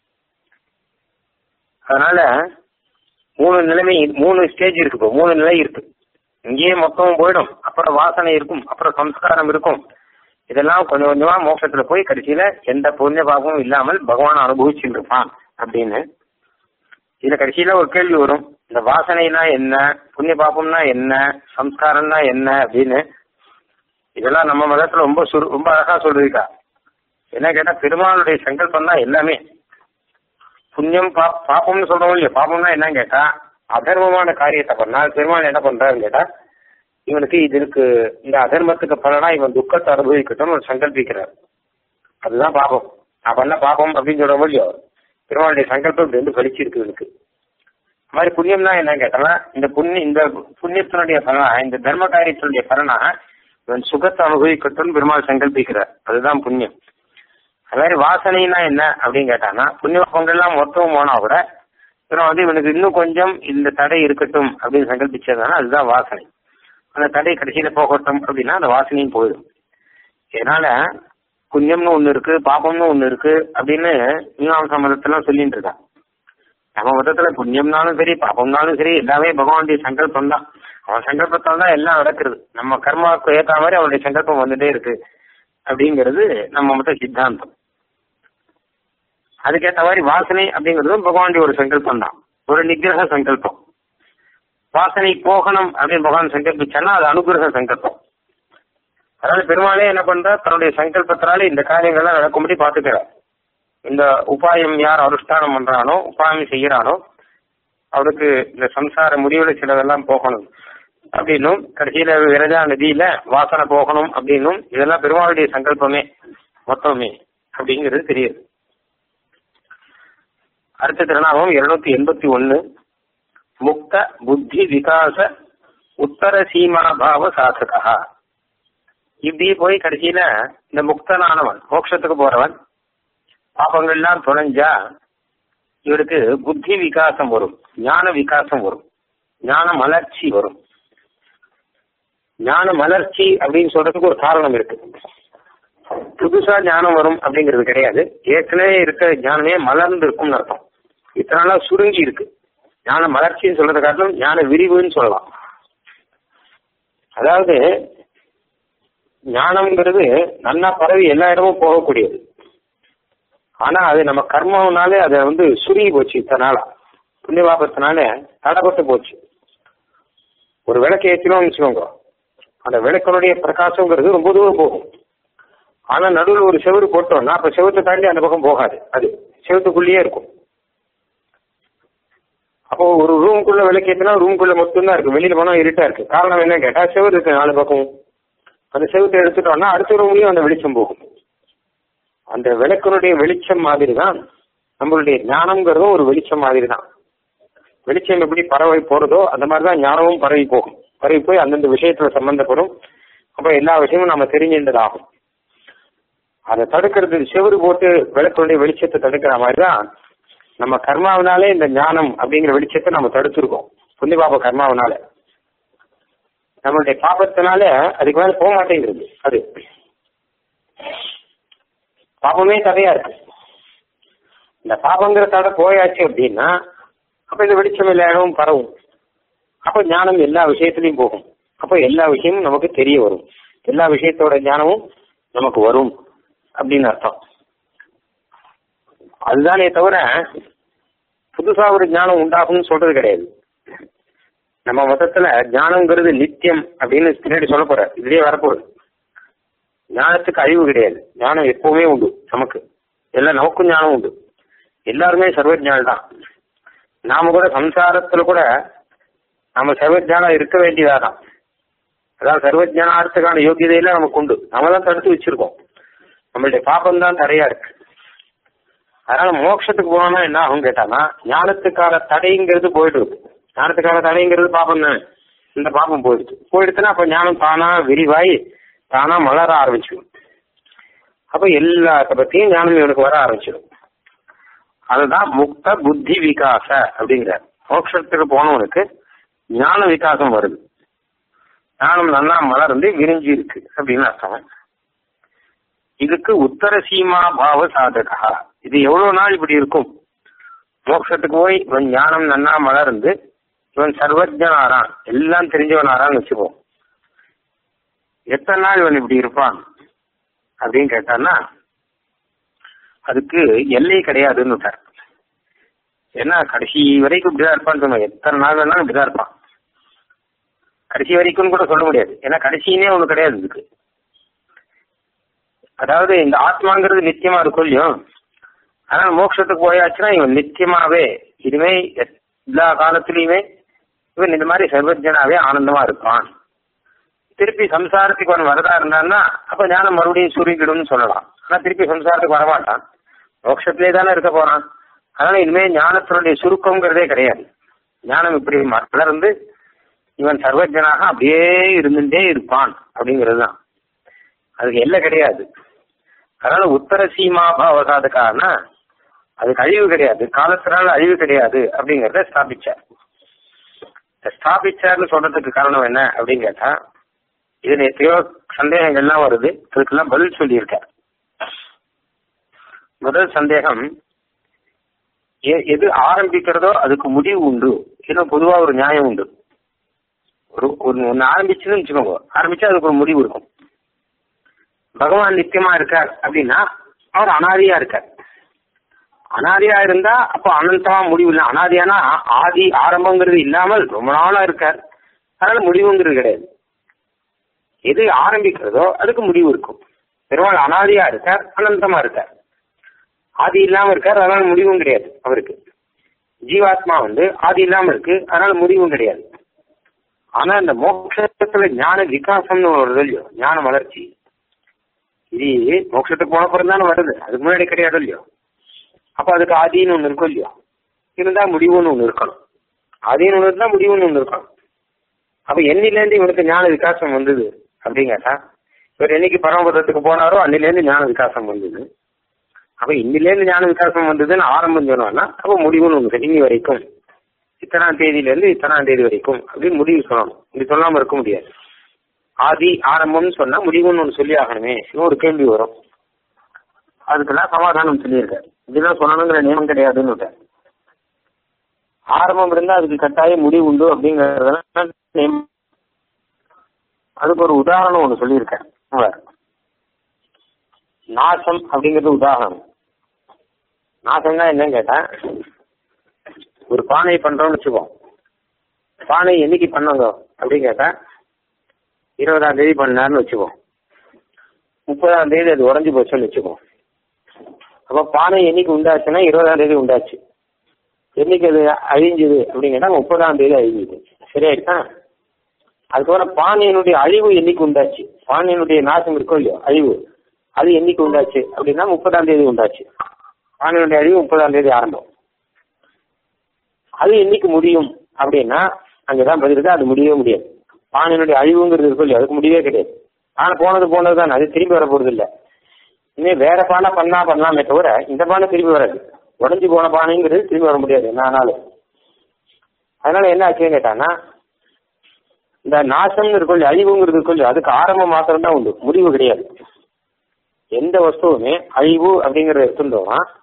Speaker 1: அதனால மூணு நிலைமை மூணு ஸ்டேஜ் இருக்கு இப்போ மூணு நிலை இருக்கு இங்கேயே மொத்தமும் போயிடும் அப்புறம் வாசனை இருக்கும் அப்புறம் சம்ஸ்காரம் இருக்கும் இதெல்லாம் கொஞ்சம் கொஞ்சமா மோட்சத்துல போய் கடைசியில எந்த புண்ணிய பாபமும் இல்லாமல் பகவான் அனுபவிச்சுட்டு இருப்பான் அப்படின்னு இதுல கடைசியில ஒரு கேள்வி வரும் இந்த வாசனைனா என்ன புண்ணிய பாபம்னா என்ன சம்ஸ்காரம்னா என்ன அப்படின்னு இதெல்லாம் நம்ம மதத்துல ரொம்ப சுரு ரொம்ப அழகா சொல்லிருக்கா என்ன கேட்டா பெருமாளுடைய சங்கல்பம் தான் எல்லாமே புண்ணியம் பா பாப்பம்னு சொல்றோம் இல்லையா பாப்பம்னா என்ன கேட்டா அதர்மமான காரியத்தை பண்ணா பெருமாள் என்ன பண்றாருன்னு கேட்டா இவனுக்கு இதற்கு இந்த அதர்மத்துக்கு பலனா இவன் துக்கத்தை அனுபவிக்கட்டும்னு ஒரு சங்கல்பிக்கிறார் அதுதான் பாபம் நான் பண்ண பாபம் அப்படின்னு சொல்ற இல்லையோ பெருமாளுடைய சங்கல்பம் இப்படி வந்து பலிச்சிருக்கு இவனுக்கு அது மாதிரி புண்ணியம்னா என்ன கேட்டா இந்த புண்ணிய இந்த புண்ணியத்தினுடைய பலனா இந்த தர்ம காரியத்தினுடைய பலனா இவன் சுகத்தை அனுபவிக்கட்டும்னு பெருமாள் சங்கல்பிக்கிறார் அதுதான் புண்ணியம் அது மாதிரி வாசனைனா என்ன அப்படின்னு கேட்டானா புண்ணிய பொங்கல்லாம் மொத்தம் போனா கூட இவன் வந்து இவனுக்கு இன்னும் கொஞ்சம் இந்த தடை இருக்கட்டும் அப்படின்னு சங்கல்பிச்சதுனால அதுதான் வாசனை அந்த தடை கடைசியில போகட்டும் அப்படின்னா அந்த வாசனையும் போயிடும் இதனால புண்ணியம்னு ஒண்ணு இருக்கு பாபம்னு ஒண்ணு இருக்கு அப்படின்னு மீமாம்சா மதத்தெல்லாம் சொல்லிட்டு இருக்கான் நம்ம மதத்துல புண்ணியம்னாலும் சரி பாபம்னாலும் சரி எல்லாமே பகவானுடைய சங்கல்பம் தான் அவன் சங்கல்பத்தால் தான் எல்லாம் நடக்கிறது நம்ம கர்மாவுக்கு ஏற்ற மாதிரி அவனுடைய சங்கல்பம் வந்துட்டே இருக்கு அப்படிங்கிறது நம்ம மத சித்தாந்தம் அதுக்கேற்ற மாதிரி வாசனை அப்படிங்கிறதும் பகவானுடைய ஒரு சங்கல்பம் தான் ஒரு நிகிரக சங்கல்பம் வாசனை போகணும் அப்படின்னு பகவான் சங்கல்பிச்சானா அது அனுகிரக சங்கல்பம் அதனால பெருமாளே என்ன பண்ற தன்னுடைய சங்கல்பத்தினால இந்த காரியங்கள்லாம் நடக்கும்படி பாத்துக்கிறார் இந்த உபாயம் யார் அனுஷ்டானம் பண்றானோ உபாயம் செய்யறானோ அவருக்கு இந்த சம்சார முடிவுல சிலதெல்லாம் போகணும் அப்படின்னும் கடைசியில விரஜா நதியில வாசனை போகணும் அப்படின்னும் இதெல்லாம் பெருமாளுடைய சங்கல்பமே மொத்தமே அப்படிங்கிறது தெரியுது அடுத்த திருநாமம் இருநூத்தி எண்பத்தி ஒன்னு முக்த புத்தி விகாச உத்தர சீமாபாவ சாதகா இப்படி போய் கடைசியில இந்த முக்தனானவன் மோட்சத்துக்கு போறவன் பாப்பங்கள்லாம் தொலைஞ்சா இவருக்கு புத்தி விகாசம் வரும் ஞான விகாசம் வரும் ஞான மலர்ச்சி வரும் ஞான மலர்ச்சி அப்படின்னு சொல்றதுக்கு ஒரு காரணம் இருக்கு புதுசா ஞானம் வரும் அப்படிங்கிறது கிடையாது ஏற்கனவே இருக்க ஞானமே மலர்ந்து இருக்கும்னு அர்த்தம் இத்தனை நாளா சுருங்கி இருக்கு ஞான மலர்ச்சின்னு சொல்றதை காட்டிலும் ஞான விரிவுன்னு சொல்லலாம் அதாவது ஞானம்ங்கிறது நல்லா பரவி எல்லா இடமும் போகக்கூடியது ஆனா அது நம்ம கர்மம்னாலே அதை வந்து சுருங்கி போச்சு இத்தனை நாளா புண்ணியபாபத்தினால தடைப்பட்டு போச்சு ஒரு விளக்கு ஏற்றினோம்னு வச்சுக்கோங்க அந்த விளக்கனுடைய பிரகாசங்கிறது ரொம்ப தூரம் போகும் ஆனா நடுவில் ஒரு செவரு போட்டோம்னா அப்ப செவத்தை தாண்டி அந்த பக்கம் போகாது அது செவத்துக்குள்ளேயே இருக்கும் அப்போ ஒரு ரூமுக்குள்ள விளக்கேற்றினா ரூமுக்குள்ள மட்டும்தான் இருக்கு வெளியில போனா இருட்டா இருக்கு காரணம் என்ன கேட்டா செவரு இருக்கு நாலு பக்கம் அந்த செவத்தை எடுத்துட்டோம்னா அடுத்த ரூம்லயும் அந்த வெளிச்சம் போகும் அந்த விளக்கனுடைய வெளிச்சம் மாதிரி தான் நம்மளுடைய ஞானம்ங்கிறதும் ஒரு வெளிச்சம் மாதிரி தான் வெளிச்சம் எப்படி பறவை போறதோ அந்த மாதிரி தான் ஞானமும் பரவி போகும் பரவி போய் அந்தந்த விஷயத்துல சம்பந்தப்படும் அப்ப எல்லா விஷயமும் நம்ம தெரிஞ்சின்றதாகும் அதை தடுக்கிறது செவரு போட்டு விளக்கனுடைய வெளிச்சத்தை தடுக்கிற மாதிரி தான் நம்ம கர்மாவினாலே இந்த ஞானம் அப்படிங்கிற வெளிச்சத்தை நம்ம தடுத்துருக்கோம் புண்ணிய பாப கர்மாவினால நம்மளுடைய பாபத்தினால அதுக்கு மேல போக மாட்டேங்கிறது அது பாபமே தடையா இருக்கு இந்த பாபங்கிற தடை போயாச்சு அப்படின்னா அப்ப இந்த வெளிச்சம் எல்லா இடமும் பரவும் அப்ப ஞானம் எல்லா விஷயத்திலையும் போகும் அப்ப எல்லா விஷயமும் நமக்கு தெரிய வரும் எல்லா விஷயத்தோட ஞானமும் நமக்கு வரும் அப்படின்னு அர்த்தம் அதுதானே தவிர புதுசா ஒரு ஞானம் உண்டாகும்னு சொல்றது கிடையாது நம்ம மொத்தத்துல ஞானம்ங்கிறது நித்தியம் அப்படின்னு பின்னாடி சொல்ல போற இதுலயே வரப்போகுது ஞானத்துக்கு அழிவு கிடையாது ஞானம் எப்பவுமே உண்டு நமக்கு எல்லாம் நமக்கும் ஞானம் உண்டு எல்லாருமே சர்வஜானம் தான் நாம கூட சம்சாரத்துல கூட நம்ம சர்வஜானம் இருக்க வேண்டியதாதான் அதாவது சர்வஜானத்துக்கான யோகியதையெல்லாம் நமக்கு உண்டு நம்ம தான் தடுத்து வச்சிருக்கோம் நம்மளுடைய பாப்பம் தான் தடையா இருக்கு அதனால மோட்சத்துக்கு போனோம்னா என்ன ஆகும் கேட்டானா ஞானத்துக்கான தடைங்கிறது போயிட்டு இருக்கு ஞானத்துக்கான தடைங்கிறது பாப்பம் தானே இந்த பாப்பம் போயிடுச்சு போயிடுச்சுன்னா அப்ப ஞானம் தானா விரிவாய் தானா மலர ஆரம்பிச்சிடும் அப்ப எல்லாத்த பத்தியும் ஞானம் இவனுக்கு வர ஆரம்பிச்சிடும் அதுதான் முக்த புத்தி விகாச அப்படிங்கிற மோட்சத்துக்கு போனவனுக்கு ஞான விகாசம் வருது ஞானம் நல்லா மலர்ந்து விரிஞ்சு இருக்கு அப்படின்னு அர்த்தம் இதுக்கு உத்தர சீமா பாவ சாதகா இது எவ்வளவு நாள் இப்படி இருக்கும் மோட்சத்துக்கு போய் இவன் ஞானம் நன்னா மலர்ந்து இவன் சர்வஜனாரான் எல்லாம் தெரிஞ்சவனாரான்னு வச்சுப்போம் எத்தனை நாள் இவன் இப்படி இருப்பான் அப்படின்னு கேட்டான்னா அதுக்கு எல்லை கிடையாதுன்னு விட்டார் ஏன்னா கடைசி வரைக்கும் இப்படிதான் இருப்பான்னு சொன்னோம் எத்தனை நாள் வேணாலும் இப்படிதான் இருப்பான் கடைசி வரைக்கும் கூட சொல்ல முடியாது ஏன்னா கடைசினே ஒண்ணு கிடையாது இதுக்கு அதாவது இந்த ஆத்மாங்கிறது நித்தியமா இருக்கும் இல்லையோ அதனால மோட்சத்துக்கு போயாச்சுன்னா இவன் நித்தியமாவே இனிமே எல்லா காலத்திலயுமே இவன் இந்த மாதிரி சர்வஜனாவே ஆனந்தமா இருப்பான் திருப்பி சம்சாரத்துக்கு அவன் வரதா இருந்தான்னா அப்ப ஞானம் மறுபடியும் சுருங்கிடும்னு சொல்லலாம் ஆனா திருப்பி சம்சாரத்துக்கு வரமாட்டான் மோட்சத்திலே தானே இருக்க போறான் அதனால இனிமே ஞானத்தினுடைய சுருக்கம்ங்கிறதே கிடையாது ஞானம் இப்படி மலர்ந்து இவன் சர்வஜனாக அப்படியே இருந்துட்டே இருப்பான் அப்படிங்கிறது தான் அதுக்கு எல்லை கிடையாது அதனால உத்தர சீமா பாவசாதுக்கான அதுக்கு அழிவு கிடையாது காலத்தினால அழிவு கிடையாது அப்படிங்கறத ஸ்தாபிச்சார் ஸ்தாபிச்சார்னு சொல்றதுக்கு காரணம் என்ன அப்படின்னு கேட்டா இதுல எத்தனையோ சந்தேகங்கள்லாம் வருது அதுக்கெல்லாம் பதில் சொல்லியிருக்கார் முதல் சந்தேகம் எது ஆரம்பிக்கிறதோ அதுக்கு முடிவு உண்டு இன்னும் பொதுவா ஒரு நியாயம் உண்டு ஒரு ஒன்னு ஆரம்பிச்சுன்னு வச்சுக்கோங்க ஆரம்பிச்சா அதுக்கு ஒரு முடிவு இருக்கும் பகவான் நித்தியமா இருக்கார் அப்படின்னா அவர் அனாதியா இருக்கார் அனாதியா இருந்தா அப்போ அனந்தமா முடிவு இல்லை அனாதியானா ஆதி ஆரம்பங்கிறது இல்லாமல் ரொம்ப நாளா இருக்கார் அதனால முடிவுங்கிறது கிடையாது எது ஆரம்பிக்கிறதோ அதுக்கு முடிவு இருக்கும் பெருமாள் அனாதியா இருக்கார் அனந்தமா இருக்கார் ஆதி இல்லாம இருக்கார் அதனால முடிவும் கிடையாது அவருக்கு ஜீவாத்மா வந்து ஆதி இல்லாம இருக்கு அதனால முடிவும் கிடையாது ஆனா இந்த மோட்சத்துல ஞான விகாசம்னு வருது இல்லையோ ஞான வளர்ச்சி இது மோட்சத்துக்கு போன பிறகு தானே வருது அதுக்கு முன்னாடி கிடையாது இல்லையோ அப்ப அதுக்கு ஆதின்னு ஒண்ணு இருக்கும் இல்லையோ இருந்தா முடிவுன்னு ஒண்ணு இருக்கணும் ஆதின்னு ஒண்ணு இருந்தா முடிவுன்னு ஒண்ணு இருக்கணும் அப்ப என்னிலேருந்து இவனுக்கு ஞான விகாசம் வந்தது அப்படின்னு கேட்டா இவர் என்னைக்கு பரமபதத்துக்கு போனாரோ அன்னிலேருந்து ஞான விகாசம் வந்தது அப்ப இன்னிலேருந்து ஞான விகாசம் வந்ததுன்னு ஆரம்பம் சொன்னோம்னா அப்ப முடிவுன்னு ஒண்ணு இன்னி வரைக்கும் இத்தனாம் தேதியில இருந்து இத்தனாம் தேதி வரைக்கும் அப்படின்னு முடிவு சொல்லணும் இப்படி சொல்லாம இருக்க முடியாது ஆதி ஆரம்பம்னு சொன்னா முடிவுன்னு ஒண்ணு சொல்லி ஆகணுமே இன்னும் ஒரு கேள்வி வரும் அதுக்கெல்லாம் சமாதானம் சொல்லியிருக்காரு இப்படிதான் சொல்லணுங்கிற நியமம் கிடையாதுன்னு விட்டார் ஆரம்பம் இருந்தா அதுக்கு கட்டாயம் முடிவு உண்டு அப்படிங்கறதெல்லாம் நியமம் அதுக்கு ஒரு உதாரணம் ஒண்ணு சொல்லியிருக்கேன் நாசம் அப்படிங்கிறது உதாரணம் நாசம்னா என்னன்னு கேட்டா ஒரு பானை பண்றோம்னு வச்சுக்கோம் பானை என்னைக்கு பண்ணாங்க அப்படின்னு கேட்டா இருபதாம் தேதி பண்ணாருன்னு வச்சுக்கோம் முப்பதாம் தேதி அது உடஞ்சி போச்சுன்னு வச்சுக்கோம் அப்ப பானை என்னைக்கு உண்டாச்சுன்னா இருபதாம் தேதி உண்டாச்சு என்னைக்கு அது அழிஞ்சுது அப்படின்னு கேட்டா முப்பதாம் தேதி அழிஞ்சுது சரியாயிட்டா அதுக்கப்புறம் பானையினுடைய அழிவு என்னைக்கு உண்டாச்சு பானையினுடைய நாசம் இருக்கும் இல்லையோ அழிவு அது என்னைக்கு உண்டாச்சு அப்படின்னா முப்பதாம் தேதி உண்டாச்சு பானையினுடைய அழிவு முப்பதாம் தேதி ஆரம்பம் அது என்னைக்கு முடியும் அப்படின்னா அங்கதான் பதிலுக்கு அது முடியவே முடியாது பானையினுடைய அழிவுங்கிறது இருக்கும் இல்லையா அதுக்கு முடியவே கிடையாது ஆனா போனது போனது தான் அது திரும்பி வர போறது இல்லை இனிமே வேற பானை பண்ணா பண்ணலாமே தவிர இந்த பானை திரும்பி வராது உடஞ்சி போன பானைங்கிறது திரும்பி வர முடியாது என்ன ஆனாலும் அதனால என்ன ஆச்சுன்னு கேட்டான்னா இந்த நாசம்னு இருக்கும் இல்லையா அழிவுங்கிறது இருக்கும் இல்லையா அதுக்கு ஆரம்பம் மாத்திரம் தான் உண்டு முடிவு கிடையாது எந்த வஸ்துவுமே அழிவு அப்படிங்கறத எடுத்துட்டோம்னா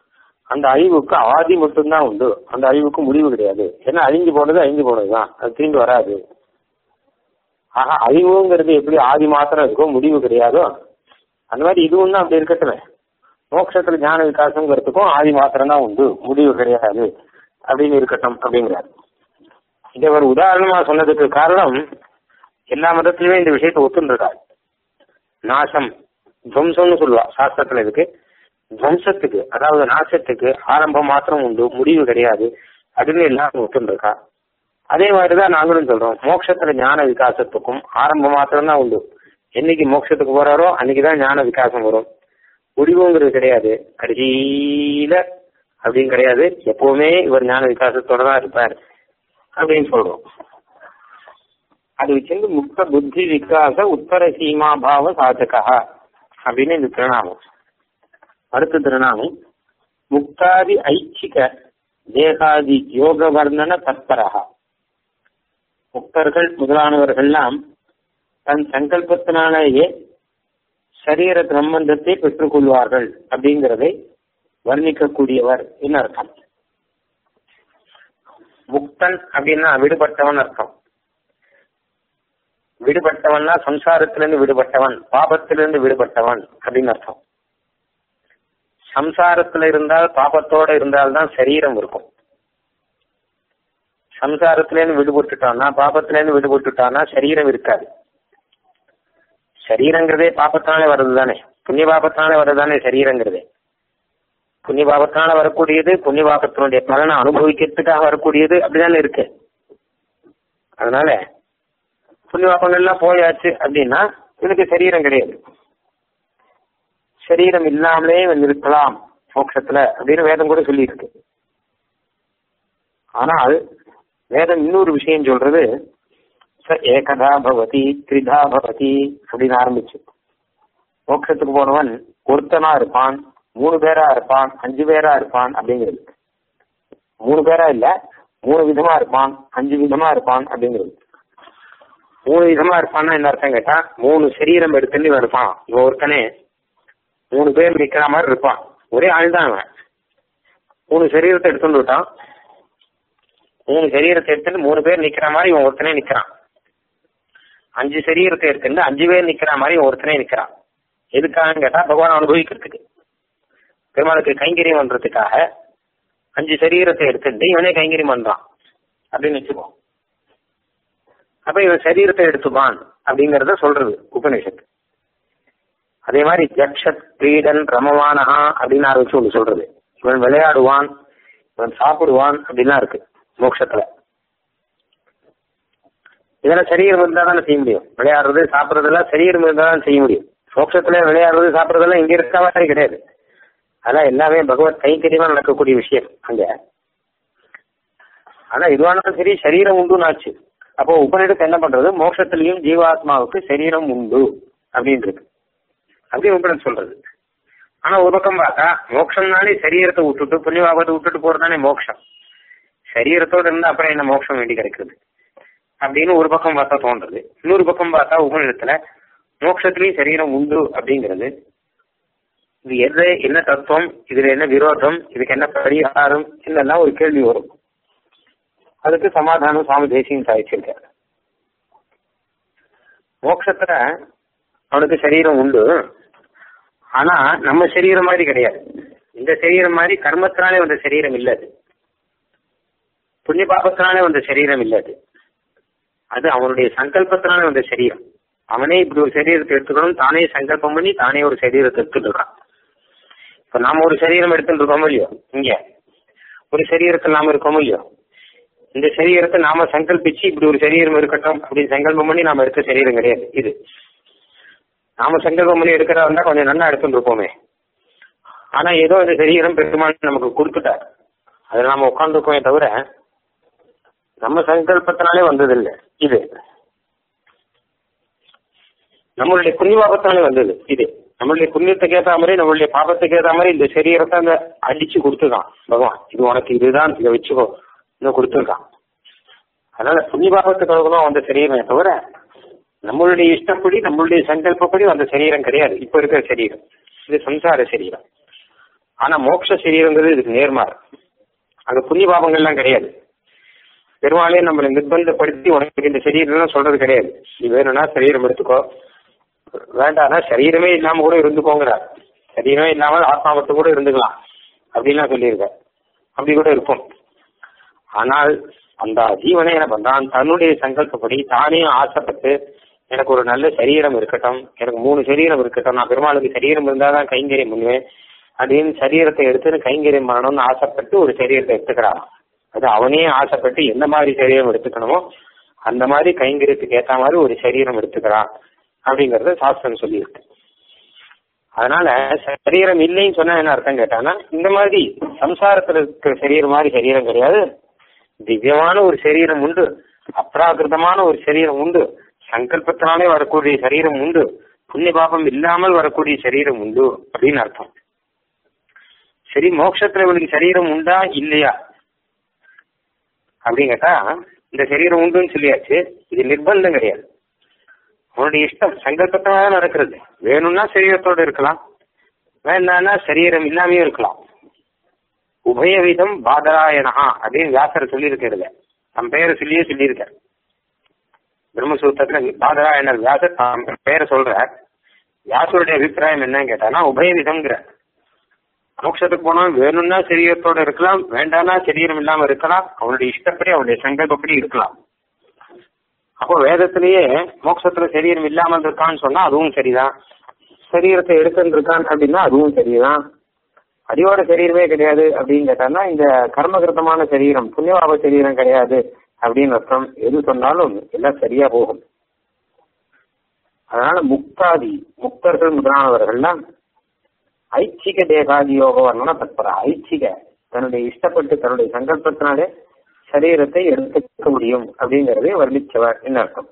Speaker 2: அந்த அழிவுக்கு ஆதி மட்டும்தான் உண்டு அந்த அழிவுக்கு முடிவு கிடையாது ஏன்னா அழிஞ்சு போனது அழிஞ்சு போனதுதான் அது திரும்பி வராது ஆக அழிவுங்கிறது எப்படி ஆதி மாத்திரம் இருக்கோ முடிவு கிடையாதோ அந்த மாதிரி இதுவும் தான் அப்படி இருக்கட்டுமே மோட்சத்துல ஞான விகாசங்கிறதுக்கும் ஆதி மாத்திரம் தான் உண்டு முடிவு கிடையாது அப்படின்னு இருக்கட்டும் அப்படிங்கிறார் இதை ஒரு உதாரணமா சொன்னதுக்கு காரணம் எல்லா மதத்திலுமே இந்த விஷயத்தை ஒத்துருக்காரு நாசம் துவம்சம்னு சொல்லுவா சாஸ்திரத்துல இதுக்கு துவம்சத்துக்கு அதாவது நாசத்துக்கு ஆரம்பம் மாத்திரம் உண்டு முடிவு கிடையாது அப்படின்னு எல்லாரும் ஒத்துருக்கா அதே மாதிரிதான் நாங்களும் சொல்றோம் மோட்சத்துல ஞான விகாசத்துக்கும் ஆரம்பம் மாத்திரம் தான் உண்டு என்னைக்கு மோட்சத்துக்கு போறாரோ அன்னைக்குதான் ஞான விகாசம் வரும் முடிவுங்கிறது கிடையாது கடைசியில அப்படின்னு கிடையாது எப்பவுமே இவர் ஞான விகாசத்தோட தான் இருப்பார் அப்படின்னு சொல்றோம் அது வச்சிருந்து முக்த புத்தி விகாச உத்தர சீமா பாவ சாதகா அப்படின்னு இந்த திருநாமம் அடுத்த திருநாமம் முக்தாதி ஐச்சிக தேகாதி யோக வர்ணன தத்பரகா முக்தர்கள் முதலானவர்கள்லாம் தன் சங்கல்பத்தினாலேயே சரீர சம்பந்தத்தை பெற்றுக்கொள்வார்கள் அப்படிங்கிறதை வர்ணிக்கக்கூடியவர் என்ன அர்த்தம் முக்தன் அப்படின்னா விடுபட்டவன் அர்த்தம் விடுபட்டவன்னா சம்சாரத்திலிருந்து விடுபட்டவன் பாபத்திலிருந்து விடுபட்டவன் அப்படின்னு அர்த்தம் சம்சாரத்துல இருந்தால் பாபத்தோட இருந்தால்தான் சரீரம் இருக்கும் சம்சாரத்திலேருந்து விடுபட்டுட்டான்னா பாபத்திலேருந்து விடுபட்டுட்டான்னா சரீரம் இருக்காது சரீரங்கிறதே பாபத்தினாலே வர்றது தானே புண்ணிய பாபத்தினாலே வர்றது தானே சரீரங்கிறதே புண்ணிய பாபத்தினால வரக்கூடியது புண்ணிய பாபத்தினுடைய பலனை அனுபவிக்கிறதுக்காக வரக்கூடியது அப்படிதானே இருக்கு அதனால புண்ணிய பாபங்கள்லாம் போயாச்சு அப்படின்னா இவனுக்கு சரீரம் கிடையாது சரீரம் இல்லாமலே இவன் இருக்கலாம் மோட்சத்துல அப்படின்னு வேதம் கூட சொல்லி இருக்கு ஆனால் வேதம் இன்னொரு விஷயம் சொல்றது ச ஏகதா பவதி திரிதா பவதி அப்படின்னு ஆரம்பிச்சு மோட்சத்துக்கு போனவன் ஒருத்தனா இருப்பான் மூணு பேரா இருப்பான் அஞ்சு பேரா இருப்பான் அப்படிங்கிறது மூணு பேரா இல்ல மூணு விதமா இருப்பான் அஞ்சு விதமா இருப்பான் அப்படிங்கிறது மூணு விதமா இருப்பான்னா என்ன அர்த்தம் கேட்டா மூணு சரீரம் எடுத்துன்னு இவன் இருப்பான் இவன் ஒருத்தனே மூணு பேர் நிக்கிற மாதிரி இருப்பான் ஒரே ஆள் தான் அவன் மூணு சரீரத்தை எடுத்துட்டு விட்டான் மூணு சரீரத்தை எடுத்துட்டு மூணு பேர் நிக்கிற மாதிரி இவன் ஒருத்தனே நிக்கிறான் அஞ்சு சரீரத்தை எடுத்துட்டு அஞ்சு பேர் நிக்கிற மாதிரி இவன் ஒருத்தனே நிக்கிறான் எதுக்காக கேட்டா பகவான் அனுபவிக்கிறதுக்கு பெருமாளுக்கு கைங்கரியம் பண்றதுக்காக அஞ்சு சரீரத்தை எடுத்துட்டு இவனே கைங்கரியம் பண்றான் அப்படின்னு வச்சுக்கோ அப்ப இவன் சரீரத்தை எடுத்துப்பான் அப்படிங்கறத சொல்றது உபநிஷத்து அதே மாதிரி ஜக்ஷத் கிரீடன் ரமவானஹா அப்படின்னு ஆரம்பிச்சு ஒன்று சொல்றது இவன் விளையாடுவான் இவன் சாப்பிடுவான் அப்படின்லாம் இருக்கு மோட்சத்துல இதெல்லாம் சரீரம் இருந்தா தானே செய்ய முடியும் விளையாடுறது சாப்பிடுறதெல்லாம் சரீரம் இருந்தா தான் செய்ய முடியும் மோட்சத்துல விளையாடுறது சாப்பிடுறதெல்லாம் இங்க இருக்க மாதிரி கிடையாது அதெல்லாம் எல்லாமே பகவத் கைங்கரியமா நடக்கக்கூடிய விஷயம் அங்க ஆனா இதுவானாலும் சரி சரீரம் உண்டுன்னு ஆச்சு அப்போ உபநிடத்தை என்ன பண்றது மோட்சத்திலையும் ஜீவாத்மாவுக்கு சரீரம் உண்டு அப்படின்னு இருக்கு அப்படி உபநிடம் சொல்றது ஆனா ஒரு பக்கம் பார்த்தா மோட்சம்னாலே சரீரத்தை விட்டுட்டு புண்ணியபாபத்தை விட்டுட்டு போறதுதானே மோட்சம் சரீரத்தோட இருந்தா அப்புறம் என்ன மோட்சம் வேண்டி கிடைக்கிறது அப்படின்னு ஒரு பக்கம் பார்த்தா தோன்றது இன்னொரு பக்கம் பார்த்தா உபநிடத்துல மோட்சத்திலையும் சரீரம் உண்டு அப்படிங்கிறது இது எது என்ன தத்துவம் இதுல என்ன விரோதம் இதுக்கு என்ன பரிகாரம் என்னெல்லாம் ஒரு கேள்வி வரும் அதுக்கு சமாதானம் சுவாமி தேசியம் சாதிச்சிருக்காரு மோட்சத்துல அவனுக்கு சரீரம் உண்டு ஆனா நம்ம சரீரம் மாதிரி கிடையாது இந்த சரீரம் மாதிரி கர்மத்தினாலே வந்த சரீரம் இல்லது புண்ணிய பாபத்தினாலே வந்த சரீரம் இல்லது அது அவனுடைய சங்கல்பத்தினாலே வந்த சரீரம் அவனே இப்படி ஒரு சரீரத்தை எடுத்துக்கணும் தானே சங்கல்பம் பண்ணி தானே ஒரு சரீரத்தை எடுத்துட்டு இருக்கான் இப்ப நாம ஒரு சரீரம் எடுத்துட்டு இருக்கோமோ இல்லையோ இங்க ஒரு சரீரத்தில் நாம இருக்கோமோ இல்லையோ இந்த சரீரத்தை நாம சங்கல்பிச்சு இப்படி ஒரு சரீரம் இருக்கட்டும் அப்படின்னு சங்கல்பம் பண்ணி நாம எடுத்த சரீரம் கிடையாது இது நாம சங்கல்பம் பண்ணி எடுக்கிறதா இருந்தா கொஞ்சம் நல்லா எடுத்துட்டு இருப்போமே ஆனா ஏதோ இந்த சரீரம் பெருமாள் நமக்கு கொடுத்துட்டார் அதுல நாம உட்காந்துருக்கோமே தவிர நம்ம சங்கல்பத்தினாலே வந்ததில்லை இது நம்மளுடைய புண்ணியபாபத்தினாலே வந்தது இது நம்மளுடைய புண்ணியத்துக்கு ஏற்ற மாதிரி நம்மளுடைய பாபத்துக்கு ஏற்ற மாதிரி இந்த சரீரத்தை அந்த அடிச்சு கொடுத்துருக்கான் பகவான் இது உனக்கு இதுதான் இதை வச்சுக்கோ இன்னும் கொடுத்துருக்கான் அதனால புண்ணிய பாபத்துக்கு அழகணும் வந்த சரீரமே தவிர நம்மளுடைய இஷ்டப்படி நம்மளுடைய சங்கல்பப்படி வந்த சரீரம் கிடையாது இப்ப இருக்கிற சரீரம் இது சம்சார சரீரம்
Speaker 1: ஆனா மோட்ச சரீரங்கிறது இதுக்கு நேர்மாறு அங்க புண்ணிய பாபங்கள்லாம் கிடையாது பெருமாளே நம்மளை நிர்பந்தப்படுத்தி உனக்கு இந்த சரீரம் சொல்றது கிடையாது நீ வேணும்னா சரீரம் எடுத்துக்கோ வேண்டாம்னா சரீரமே இல்லாம கூட இருந்துக்கோங்கிறார் சரீரமே இல்லாமல் ஆத்மா மட்டும் கூட இருந்துக்கலாம் அப்படின்லாம் சொல்லியிருக்க அப்படி கூட இருக்கும் ஆனால் அந்த ஜீவனை என்ன பண்றான் தன்னுடைய சங்கல்பப்படி தானே ஆசைப்பட்டு எனக்கு ஒரு நல்ல சரீரம் இருக்கட்டும் எனக்கு மூணு சரீரம் இருக்கட்டும் நான் பெருமாளுக்கு சரீரம் இருந்தால் தான் கைங்கரியம் பண்ணுவேன் அப்படின்னு சரீரத்தை எடுத்து கைங்கரியம் பண்ணணும்னு ஆசைப்பட்டு ஒரு சரீரத்தை எடுத்துக்கிறான் அது அவனே ஆசைப்பட்டு எந்த மாதிரி சரீரம் எடுத்துக்கணுமோ அந்த மாதிரி கைங்கரியத்துக்கு ஏற்ற மாதிரி ஒரு சரீரம் எடுத்துக்கிறான் அப்படிங்கறத சாஸ்திரம் சொல்லியிருக்கு அதனால சரீரம் இல்லைன்னு சொன்னா என்ன அர்த்தம் கேட்டானா இந்த மாதிரி சம்சாரத்துல இருக்கிற சரீரம் மாதிரி சரீரம் கிடையாது திவ்யமான ஒரு சரீரம் உண்டு அப்ராகிருதமான ஒரு சரீரம் உண்டு சங்கல்பத்தினாலே வரக்கூடிய சரீரம் உண்டு புண்ணிய பாபம் இல்லாமல் வரக்கூடிய சரீரம் உண்டு அப்படின்னு அர்த்தம் சரி மோட்சத்துல இவனுக்கு சரீரம் உண்டா இல்லையா அப்படின்னு கேட்டா இந்த சரீரம் உண்டுன்னு சொல்லியாச்சு இது நிர்பந்தம் கிடையாது அவனுடைய இஷ்டம் சங்கல்பத்தினால நடக்கிறது வேணும்னா சரீரத்தோட இருக்கலாம் வேண்டாம்னா சரீரம் இல்லாமையும் இருக்கலாம் உபயவிதம் பாதராயணா அப்படின்னு வியாசர் சொல்லியிருக்கிறது தம் பெயரை சொல்லியே சொல்லியிருக்கார் பிரம்மசூத்திரத்துல பாதராயணர் வியாசர் தம் பெயரை சொல்றார் வியாசருடைய அபிப்பிராயம் என்னன்னு கேட்டானா உபயவிதம்ங்கிற மோட்சத்துக்கு போனா வேணும்னா சரீரத்தோட இருக்கலாம் வேண்டாம்னா சரீரம் இல்லாம இருக்கலாம் அவனுடைய இஷ்டப்படி அவனுடைய சங்கல்பப்படி இருக்கலாம் அப்போ வேதத்திலேயே மோட்சத்துல சரீரம் இல்லாமல் இருக்கான்னு சொன்னா அதுவும் சரிதான் சரீரத்தை எடுத்துட்டு இருக்கான் அப்படின்னா அதுவும் சரிதான் அடியோட சரீரமே கிடையாது அப்படின்னு கேட்டான்னா இந்த கர்மகிருத்தமான சரீரம் புண்ணியபாப சரீரம் கிடையாது அப்படின்னு அர்த்தம் எது சொன்னாலும் எல்லாம் சரியா போகும் அதனால முக்தாதி முக்தர்கள் முதலானவர்கள்லாம் ஐச்சிக தேகாதி யோக வர்ணன தற்பரா ஐச்சிக தன்னுடைய இஷ்டப்பட்டு தன்னுடைய சங்கல்பத்தினாலே சரீரத்தை எடுத்துக்க முடியும் அப்படிங்கறதை வர்ணிச்சவர் என்ன அர்த்தம்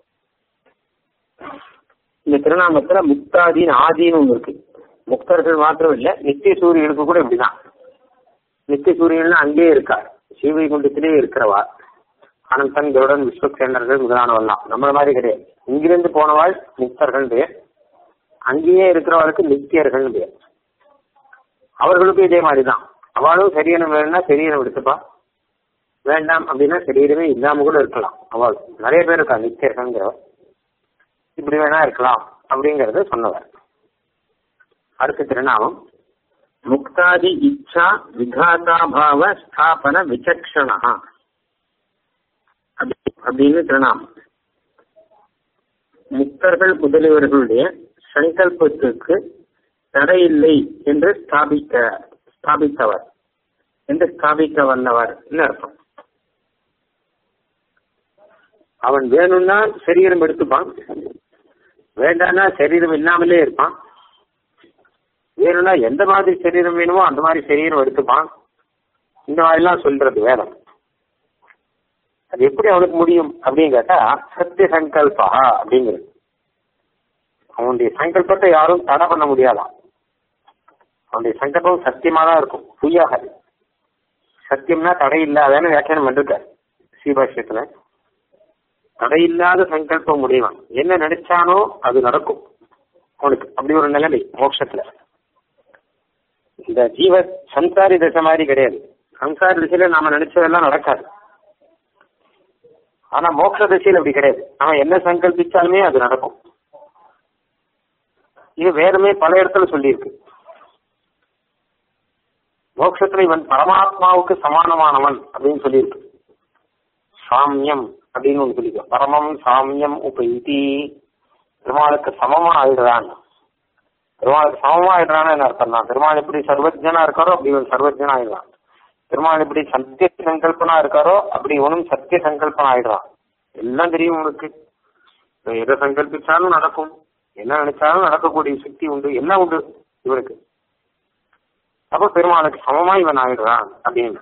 Speaker 1: இந்த திருநாமத்துல முக்தாதின்னு ஆதின்னு ஒண்ணு இருக்கு முக்தர்கள் மாத்திரம் இல்ல நித்திய சூரியனுக்கு கூட இப்படிதான் நித்திய சூரியன் அங்கேயே இருக்கார் ஸ்ரீவைகுண்டத்திலேயே இருக்கிறவா அனந்தன் கருடன் விஸ்வக்சேண்டர்கள் முதலானவெல்லாம் நம்மள மாதிரி கிடையாது இங்கிருந்து போனவாள் முக்தர்கள் பேர் அங்கேயே இருக்கிறவளுக்கு நித்தியர்கள் பேர் அவர்களுக்கும் இதே மாதிரிதான் அவளும் சரீரம் வேணும்னா சரீரம் எடுத்துப்பா வேண்டாம் அப்படின்னா சரீரமே இல்லாம கூட இருக்கலாம் அவள் நிறைய பேர் இருக்கா நித்தியர்கள்ங்கிறவர் இப்படி வேணா இருக்கலாம் அப்படிங்கறத சொன்னவர் அடுத்த திருநாமம் முக்தாதி இச்சா விகாதாபாவ ஸ்தாபன விசக்ஷணா அப்படின்னு திருநாமம் முக்தர்கள் முதலியவர்களுடைய சங்கல்பத்திற்கு தடையில்லை என்று ஸ்தாபிக்க ஸ்தாபித்தவர் என்று ஸ்தாபிக்க வல்லவர் அர்த்தம் அவன் வேணும்னா சரீரம் எடுத்துப்பான் வேண்டாம்னா சரீரம் இல்லாமலே இருப்பான் வேணும்னா எந்த மாதிரி சரீரம் வேணுமோ அந்த மாதிரி சரீரம் எடுத்துப்பான் இந்த மாதிரிலாம் சொல்றது வேதம் அது எப்படி அவனுக்கு முடியும் அப்படின்னு கேட்டா சத்திய சங்கல்பா அப்படிங்கிறது அவனுடைய சங்கல்பத்தை யாரும் தடை பண்ண முடியாதான் அவனுடைய சங்கல்பம் சத்தியமா தான் இருக்கும் பொய்யாகாது சத்தியம்னா தடை இல்லாதன்னு வியாக்கியானம் பண்ணிருக்காரு ஸ்ரீபாஷ்யத்துல தடை இல்லாத சங்கல்பம் உடையவன் என்ன நினைச்சானோ அது நடக்கும் அவனுக்கு அப்படி ஒரு நிலைமை மோட்சத்துல இந்த ஜீவ சம்சாரி தசை மாதிரி கிடையாது சம்சாரி திசையில நாம நினைச்சதெல்லாம் நடக்காது ஆனா மோட்ச திசையில் அப்படி கிடையாது அவன் என்ன சங்கல்பிச்சாலுமே அது நடக்கும் இது வேறுமே பல இடத்துல சொல்லியிருக்கு மோட்சத்துல இவன் பரமாத்மாவுக்கு சமானமானவன் அப்படின்னு சொல்லியிருக்கு சாமியம் அப்படின்னு ஒன்று சொல்லிக்க பரமம் சாமியம் உபைதி பெருமாளுக்கு சமமா ஆயிடுறான் பெருமாளுக்கு சமமா ஆயிடுறான்னு என்ன அர்த்தம் தான் பெருமாள் எப்படி சர்வஜனா இருக்காரோ அப்படி இவன் சர்வஜனா ஆயிடுறான் பெருமாள் எப்படி சத்திய சங்கல்பனா இருக்காரோ அப்படி இவனும் சத்திய சங்கல்பனா ஆயிடுறான் எல்லாம் தெரியும் உனக்கு எதை சங்கல்பிச்சாலும் நடக்கும் என்ன நினைச்சாலும் நடக்கக்கூடிய சக்தி உண்டு எல்லாம் உண்டு இவனுக்கு அப்ப பெருமாளுக்கு சமமா இவன் ஆயிடுறான் அப்படின்னு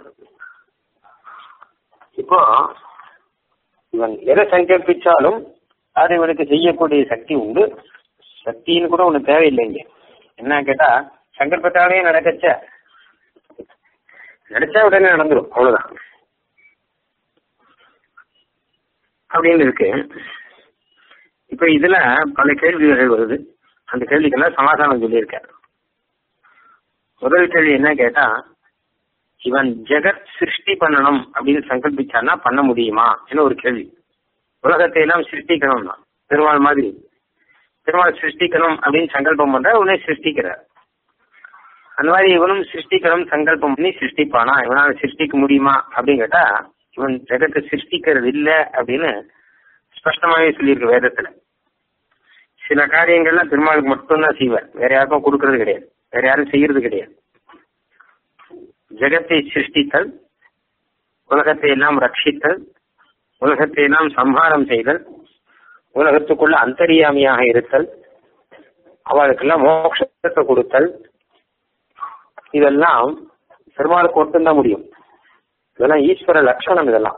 Speaker 1: இப்போ இவன் எதை சங்கல்பிச்சாலும் அது இவனுக்கு செய்யக்கூடிய சக்தி உண்டு சக்தின்னு கூட ஒண்ணு தேவையில்லைங்க என்ன கேட்டா சங்கல்பத்தாலே நடக்கச்ச நினைச்சா உடனே நடந்துடும் அவ்வளவுதான் அப்படின்னு இருக்கு இப்ப இதுல பல கேள்விகள் வருது அந்த கேள்விக்கெல்லாம் சமாதானம் சொல்லியிருக்கார்
Speaker 2: முதல் கேள்வி என்ன கேட்டா இவன் ஜெகத் சிருஷ்டி பண்ணணும் அப்படின்னு சங்கல்பிச்சான்னா பண்ண முடியுமா என்ன ஒரு கேள்வி உலகத்தை எல்லாம் சிருஷ்டிக்கணும்னா பெருமாள் மாதிரி பெருமாள் சிருஷ்டிக்கணும் அப்படின்னு சங்கல்பம் பண்ற உடனே சிருஷ்டிக்கிறார் அந்த மாதிரி இவனும் சிருஷ்டிக்கணும் சங்கல்பம் பண்ணி சிருஷ்டிப்பானா இவனால சிருஷ்டிக்க முடியுமா அப்படின்னு கேட்டா இவன் ஜெகத்தை சிருஷ்டிக்கிறது இல்ல அப்படின்னு ஸ்பஷ்டமாவே சொல்லியிருக்கு வேதத்துல சில காரியங்கள்லாம் பெருமாளுக்கு மட்டும்தான் செய்வார் வேற யாருக்கும் கொடுக்கறது கிடையாது வேற யாரும் செய்யறது கிடையாது ஜெகத்தை சிருஷ்டித்தல் உலகத்தை எல்லாம் ரட்சித்தல் உலகத்தை எல்லாம் சம்ஹாரம் செய்தல் உலகத்துக்குள்ள அந்தரியாமியாக இருத்தல் அவளுக்கெல்லாம் மோட்சத்தை கொடுத்தல் இதெல்லாம் பெருமாளுக்கு மட்டும்தான் முடியும் இதெல்லாம் ஈஸ்வர லட்சணம் இதெல்லாம்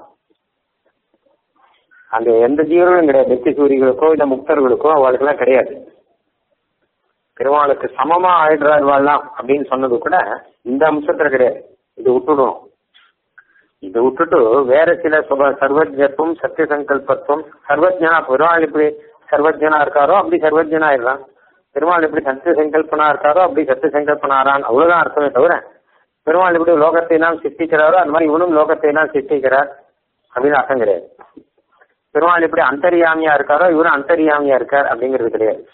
Speaker 2: அந்த எந்த ஜீவர்களும் கிடையாது நித்திய சூரிகளுக்கோ இல்ல முக்தர்களுக்கோ அவளுக்கெல்லாம் கிடையாது பெருமாளுக்கு சமமா ஆயிடுறாள்லாம் அப்படின்னு சொன்னது கூட இந்த அம்சத்துல கிடையாது இது விட்டுடணும் இதை விட்டுட்டு வேற சில சுப சர்வஜத்துவம் சத்திய சங்கல்பத்துவம் சர்வஜனா பெருமாள் எப்படி சர்வஜனா இருக்காரோ அப்படி சர்வஜனா ஆயிடுறான் பெருமாள் எப்படி சத்திய சங்கல்பனா இருக்காரோ அப்படி சத்திய சங்கல்பனாரான் அவ்வளவுதான் அர்த்தமே தவிர பெருமாள் எப்படி லோகத்தை எல்லாம் சிருஷ்டிக்கிறாரோ அந்த மாதிரி இவனும் லோகத்தை எல்லாம் சிருஷ்டிக்கிறார் அப்படின்னு அர்த்தம் கிடையாது பெருமாள் எப்படி அந்தரியாமியா இருக்காரோ இவரும் அந்தரியாமியா இருக்கார் அப்படிங்கிறது கிடையாது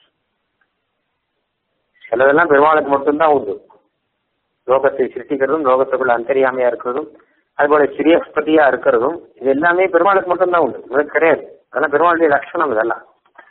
Speaker 2: சிலதெல்லாம் பெருமாளுக்கு மட்டும்தான் உண்டு லோகத்தை சிருஷ்டிக்கிறதும் லோகத்துக்குள்ள அந்தரியாமையா இருக்கிறதும் அதுபோல சிறியஸ்பதியா இருக்கிறதும் இது எல்லாமே பெருமாளுக்கு மட்டும்தான் உண்டு இவருக்கு கிடையாது அதெல்லாம் பெருமாளுடைய லட்சணம் இதெல்லாம்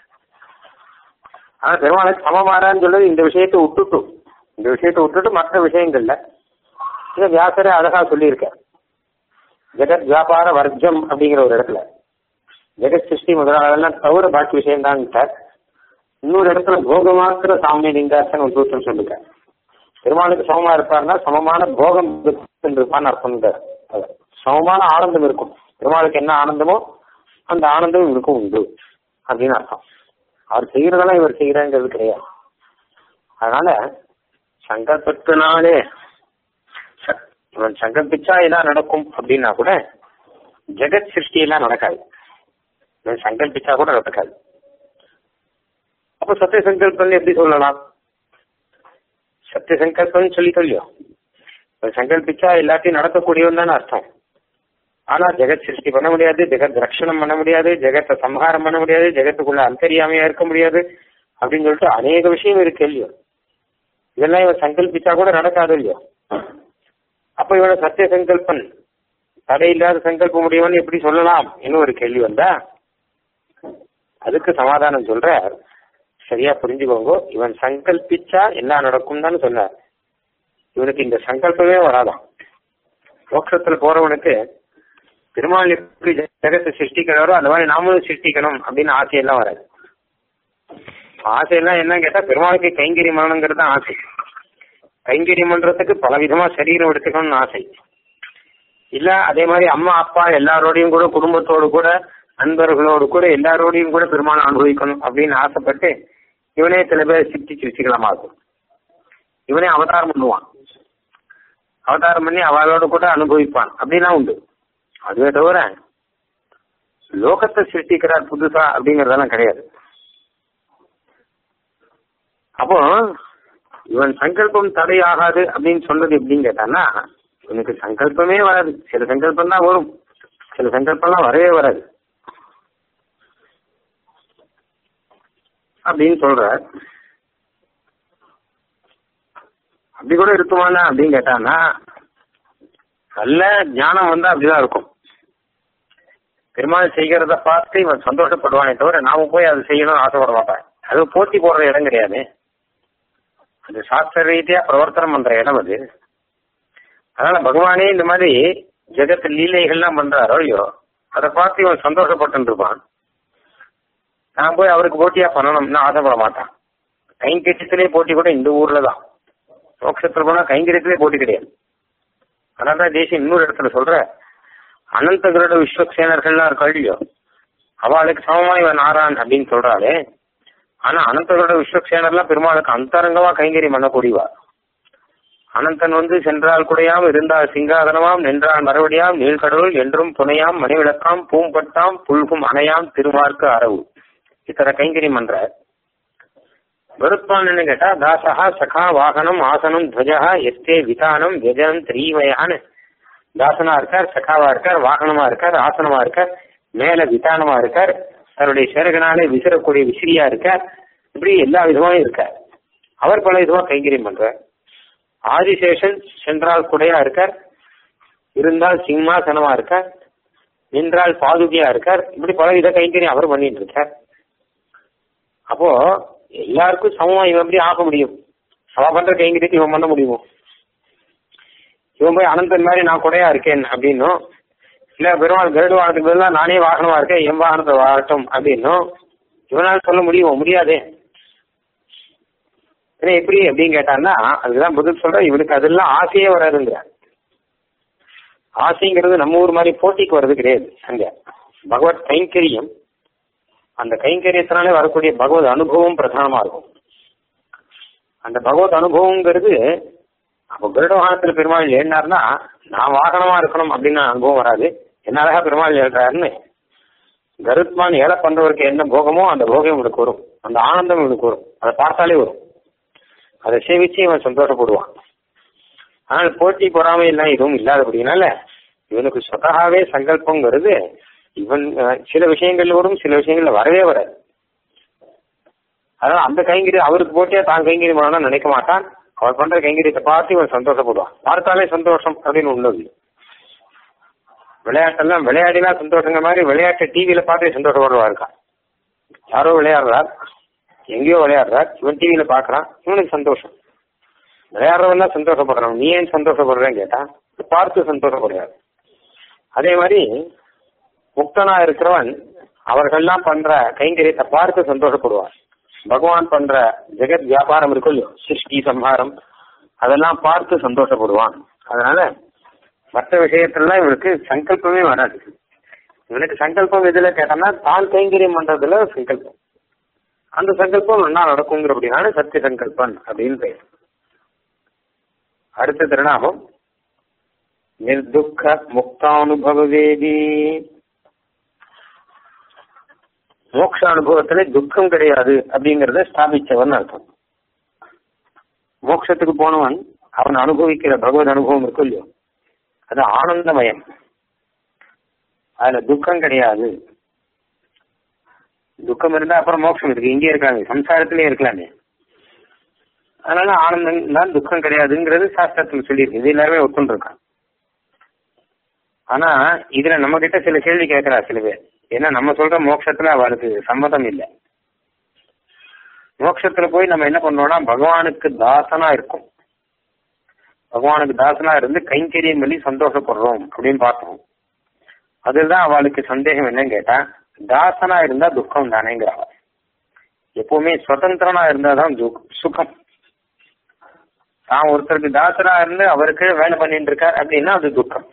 Speaker 2: ஆனா பெருமாளுக்கு சமமாறான்னு சொல்றது இந்த விஷயத்தை விட்டுட்டு இந்த விஷயத்தை விட்டுட்டு மற்ற விஷயங்கள்ல இதை வியாசரே அழகா சொல்லியிருக்க ஜெகத் வியாபார வர்க்கம் அப்படிங்கிற ஒரு இடத்துல ஜெகத் சிருஷ்டி முதலாளெல்லாம் தவிர பாக்கி விஷயம் தான் இன்னொரு இடத்துல போகமாத்திர சாமிய லிங்காசன் ஒரு சூத்திரம் சொல்லுங்க பெருமாளுக்கு சமமா இருப்பார்னா சமமான போகம் இருப்பான்னு அர்த்தம் சமமான ஆனந்தம் இருக்கும் பெருமாளுக்கு என்ன ஆனந்தமோ அந்த ஆனந்தம் இவருக்கும் உண்டு அப்படின்னு அர்த்தம் அவர் செய்யறதெல்லாம் இவர் செய்யறங்கிறது கிடையாது அதனால சங்கல்பத்தினாலே இவன் சங்கல்பிச்சா எல்லாம் நடக்கும் அப்படின்னா கூட ஜெகத் சிருஷ்டி எல்லாம் நடக்காது இவன் சங்கல்பிச்சா கூட நடக்காது அப்ப சத்திய சங்கல்பம் எப்படி சொல்லலாம் சத்திய சங்கல்பம் சொல்லி சொல்லியோ சங்கல்பிச்சா எல்லாத்தையும் நடக்கக்கூடியவன் தானே அர்த்தம் ஆனா ஜெகத் சிருஷ்டி பண்ண முடியாது ஜெகத் ரட்சணம் பண்ண முடியாது ஜெகத்தை சம்ஹாரம் பண்ண முடியாது ஜெகத்துக்குள்ள அந்தரியாமையா இருக்க முடியாது அப்படின்னு சொல்லிட்டு அநேக விஷயம் இருக்கு இல்லையோ இதெல்லாம் இவன் சங்கல்பிச்சா கூட நடக்காது இல்லையோ அப்ப இவனை சத்திய சங்கல்பன் தடையில்லாத சங்கல்ப முடியும்னு எப்படி சொல்லலாம் இன்னும் ஒரு கேள்வி வந்தா அதுக்கு சமாதானம் சொல்ற சரியா புரிஞ்சுக்கோங்க இவன் சங்கல்பிச்சா எல்லாம் நடக்கும் தான் சொன்னார் இவனுக்கு இந்த சங்கல்பமே வராதான் மோட்சத்துல போறவனுக்கு பெருமாள் எப்படி ஜெகத்தை சிருஷ்டிக்கிறாரோ அந்த மாதிரி நாமளும் சிருஷ்டிக்கணும் அப்படின்னு ஆசையெல்லாம் வராது ஆசையெல்லாம் என்ன கேட்டா பெருமாளுக்கு கைங்கறி மரணங்கிறது தான் ஆசை கைங்கறி மன்றத்துக்கு பல விதமா சரீரம் எடுத்துக்கணும்னு ஆசை இல்ல அதே மாதிரி அம்மா அப்பா எல்லாரோடையும் கூட குடும்பத்தோடு கூட நண்பர்களோடு கூட எல்லாரோடையும் கூட பெருமாள் அனுபவிக்கணும் அப்படின்னு ஆசைப்பட்டு இவனே சில பேர் சிரிச்சு வச்சுக்கலாமாக்கும் இவனே அவதாரம் பண்ணுவான் அவதாரம் பண்ணி அவளோட கூட அனுபவிப்பான் அப்படின்னா உண்டு அதுவே தவிர லோகத்தை சிருஷ்டிக்கிறார் புதுசா அப்படிங்கறதெல்லாம் கிடையாது அப்போ இவன் சங்கல்பம் தடையாகாது அப்படின்னு சொல்றது எப்படின்னு கேட்டான்னா இவனுக்கு சங்கல்பமே வராது சில சங்கல்பம் தான் வரும் சில சங்கல்பம்லாம் வரவே வராது அப்படின்னு சொல்ற அப்படி கூட இருக்குமானா அப்படின்னு கேட்டானா நல்ல ஞானம் வந்தா அப்படிதான் இருக்கும் பெருமாள் செய்கிறத பார்த்து இவன் சந்தோஷப்படுவானே தவிர நாம போய் அதை செய்யணும்னு ஆசைப்பட மாட்டான் அது போட்டி போடுற இடம் கிடையாது அது சாஸ்திர ரீதியா பிரவர்த்தனம் பண்ற இடம் அது அதனால பகவானே இந்த மாதிரி ஜெகத்து லீலைகள்லாம் பண்றாரோ இல்லையோ அதை பார்த்து இவன் சந்தோஷப்பட்டு இருப்பான் நான் போய் அவருக்கு போட்டியா பண்ணணும்னு ஆசைப்பட மாட்டான் கைங்கரியத்திலே போட்டி கூட இந்த ஊர்ல தான் மோட்சத்துல போனா கைங்கரியத்திலே போட்டி கிடையாது அதனாலதான் தேசியம் இன்னொரு இடத்துல சொல்ற அனந்த கருட விஸ்வக்சேனர்கள்லாம் இருக்கா இல்லையோ அவளுக்கு சமமா இவன் நாரான் அப்படின்னு சொல்றாளே ஆனா அனந்த கருட விஸ்வக்சேனர்லாம் பெருமாளுக்கு அந்தரங்கமா கைங்கரியம் பண்ணக்கூடியவா அனந்தன் வந்து சென்றால் குடையாம் இருந்தால் சிங்காதனமாம் நின்றால் மறுபடியாம் நீழ்கடவுள் என்றும் புனையாம் மணிவிளக்காம் பூம்பட்டாம் புல்கும் அணையாம் திருமார்க்கு அரவு இத்தனை கைங்கரியம் பண்ற கருத்மான் என்ன கேட்டா தாசகா சகா வாகனம் ஆசனம் துவஜா எஸ்தே விதானம் விஜயம் திரீவயான்னு தாசனா இருக்கார் சகாவா இருக்கார் வாகனமா இருக்கார் ஆசனமா இருக்கார் மேல விதானமா இருக்கார் தன்னுடைய சிறகுனாலே விசிறக்கூடிய விசிறியா இருக்கார் இப்படி எல்லா விதமாயும் இருக்கார் அவர் பல விதமா கைங்கரியம் பண்றார் ஆதிசேஷன் சென்றால் குடையா இருக்கார் இருந்தால் சிம்மாசனமா இருக்கார் நின்றால் பாதுகையா இருக்கார் இப்படி பல வித கைங்கரியம் அவர் பண்ணிட்டு இருக்கார் அப்போ எல்லாருக்கும் சமமா இவன் எப்படி ஆக முடியும் அவ பண்ற கைங்கரியத்தை இவன் பண்ண முடியுமோ இவன் போய் அனந்தன் மாதிரி நான் குடையா இருக்கேன் அப்படின்னும் இல்ல பெருமாள் கருடு வாகனத்துக்கு பதிலா நானே வாகனமா இருக்கேன் என் வாகனத்தை வாகட்டும் அப்படின்னும் இவனால சொல்ல முடியுமோ முடியாதே ஏன்னா எப்படி அப்படின்னு கேட்டான்னா அதுதான் பதில் சொல்ற இவனுக்கு அதெல்லாம் ஆசையே வராதுங்கிற ஆசைங்கிறது நம்ம ஊர் மாதிரி போட்டிக்கு வர்றது கிடையாது அங்க பகவத் கைங்கரியம் அந்த கைங்கரியத்தினாலே வரக்கூடிய பகவத் அனுபவம் பிரதானமா இருக்கும் அந்த பகவத் அனுபவங்கிறது அப்போ கருட வாகனத்துல பெருமாள் ஏறினார்னா நான் வாகனமா இருக்கணும் அப்படின்னு அனுபவம் வராது என்ன அழகா பெருமாள் ஏறாருன்னு கருத்மான் ஏழை பண்றவருக்கு என்ன போகமோ அந்த போகம் இவனுக்கு வரும் அந்த ஆனந்தம் இவனுக்கு வரும் அதை பார்த்தாலே வரும் அதை சேவிச்சு இவன் சந்தோஷப்படுவான் ஆனால் போட்டி பொறாமை எல்லாம் எதுவும் இல்லாதபடினால இவனுக்கு சொத்தகாவே சங்கல்பங்கிறது இவன் அஹ், சில விஷயங்கள்ல வரும் சில விஷயங்கள்ல வரவே வராது அதனால அந்த கைங்கரி அவருக்கு போட்டியா தான் கைங்கரி பண்ணணும்னு நினைக்க மாட்டான் அவர் பண்ற கைங்கரியத்தை பார்த்து இவன் சந்தோஷப்படுவான் பார்த்தாலே சந்தோஷம் அப்படின்னு உள்ளது விளையாட்டெல்லாம் விளையாடினா சந்தோஷங்கிற மாதிரி விளையாட்டை டிவியில பார்த்து சந்தோஷப்படுவா இருக்கான் யாரோ விளையாடுறார் எங்கேயோ விளையாடுறார் இவன் டிவியில பாக்குறான் இவனுக்கு சந்தோஷம் விளையாடுறவன் தான் சந்தோஷப்படுறான் நீ ஏன் சந்தோஷப்படுறேன்னு கேட்டா பார்த்து சந்தோஷப்படுறாரு அதே மாதிரி முக்தனா இருக்கிறவன் அவர்கள்லாம் பண்ற கைங்கரியத்தை பார்த்து சந்தோஷப்படுவார் பகவான் பண்ற ஜெகத் வியாபாரம் இருக்கும் இல்லையோ சிருஷ்டி சம்ஹாரம் அதெல்லாம் பார்த்து சந்தோஷப்படுவான் அதனால மற்ற விஷயத்துலலாம் இவனுக்கு சங்கல்பமே வராது இவனுக்கு சங்கல்பம் எதுல கேட்டான்னா தான் கைங்கரியம் பண்றதுல சங்கல்பம் அந்த சங்கல்பம் நல்லா நடக்குங்கிற அப்படின்னால சத்திய சங்கல்பன் அப்படின்னு பெயர் அடுத்த திருநாமம் நிர்துக்க முக்தானுபவவேதி மோட்ச அனுபவத்துல துக்கம் கிடையாது அப்படிங்கறத ஸ்தாபிச்சவன் அர்த்தம் மோட்சத்துக்கு போனவன் அவன் அனுபவிக்கிற பகவத் அனுபவம் இருக்கும் இல்லையோ அது ஆனந்தமயம் அதுல துக்கம் கிடையாது துக்கம் இருந்தா அப்புறம் மோட்சம் இருக்கு இங்கே இருக்காங்க சம்சாரத்திலே இருக்கலாமே அதனால ஆனந்தம் தான் துக்கம் கிடையாதுங்கிறது சாஸ்திரத்தில் சொல்லியிருக்கு இது எல்லாருமே ஒத்துண்டிருக்கான் ஆனா இதுல நம்ம கிட்ட சில கேள்வி கேட்கிறா சில பேர் ஏன்னா நம்ம சொல்ற மோட்சத்துல அவருக்கு சம்மதம் இல்லை மோட்சத்துல போய் நம்ம என்ன பண்றோம்னா பகவானுக்கு தாசனா இருக்கும் பகவானுக்கு தாசனா இருந்து கைங்கரியம் பண்ணி சந்தோஷப்படுறோம் அப்படின்னு பார்த்தோம் அதுதான் அவளுக்கு சந்தேகம் என்னன்னு கேட்டா தாசனா இருந்தா துக்கம் தானேங்கிறாவ எப்பவுமே சுதந்திரனா இருந்தாதான் துக்- சுகம் தான் ஒருத்தருக்கு தாசனா இருந்து அவருக்கு வேலை பண்ணிட்டு இருக்கார் அப்படின்னா அது துக்கம்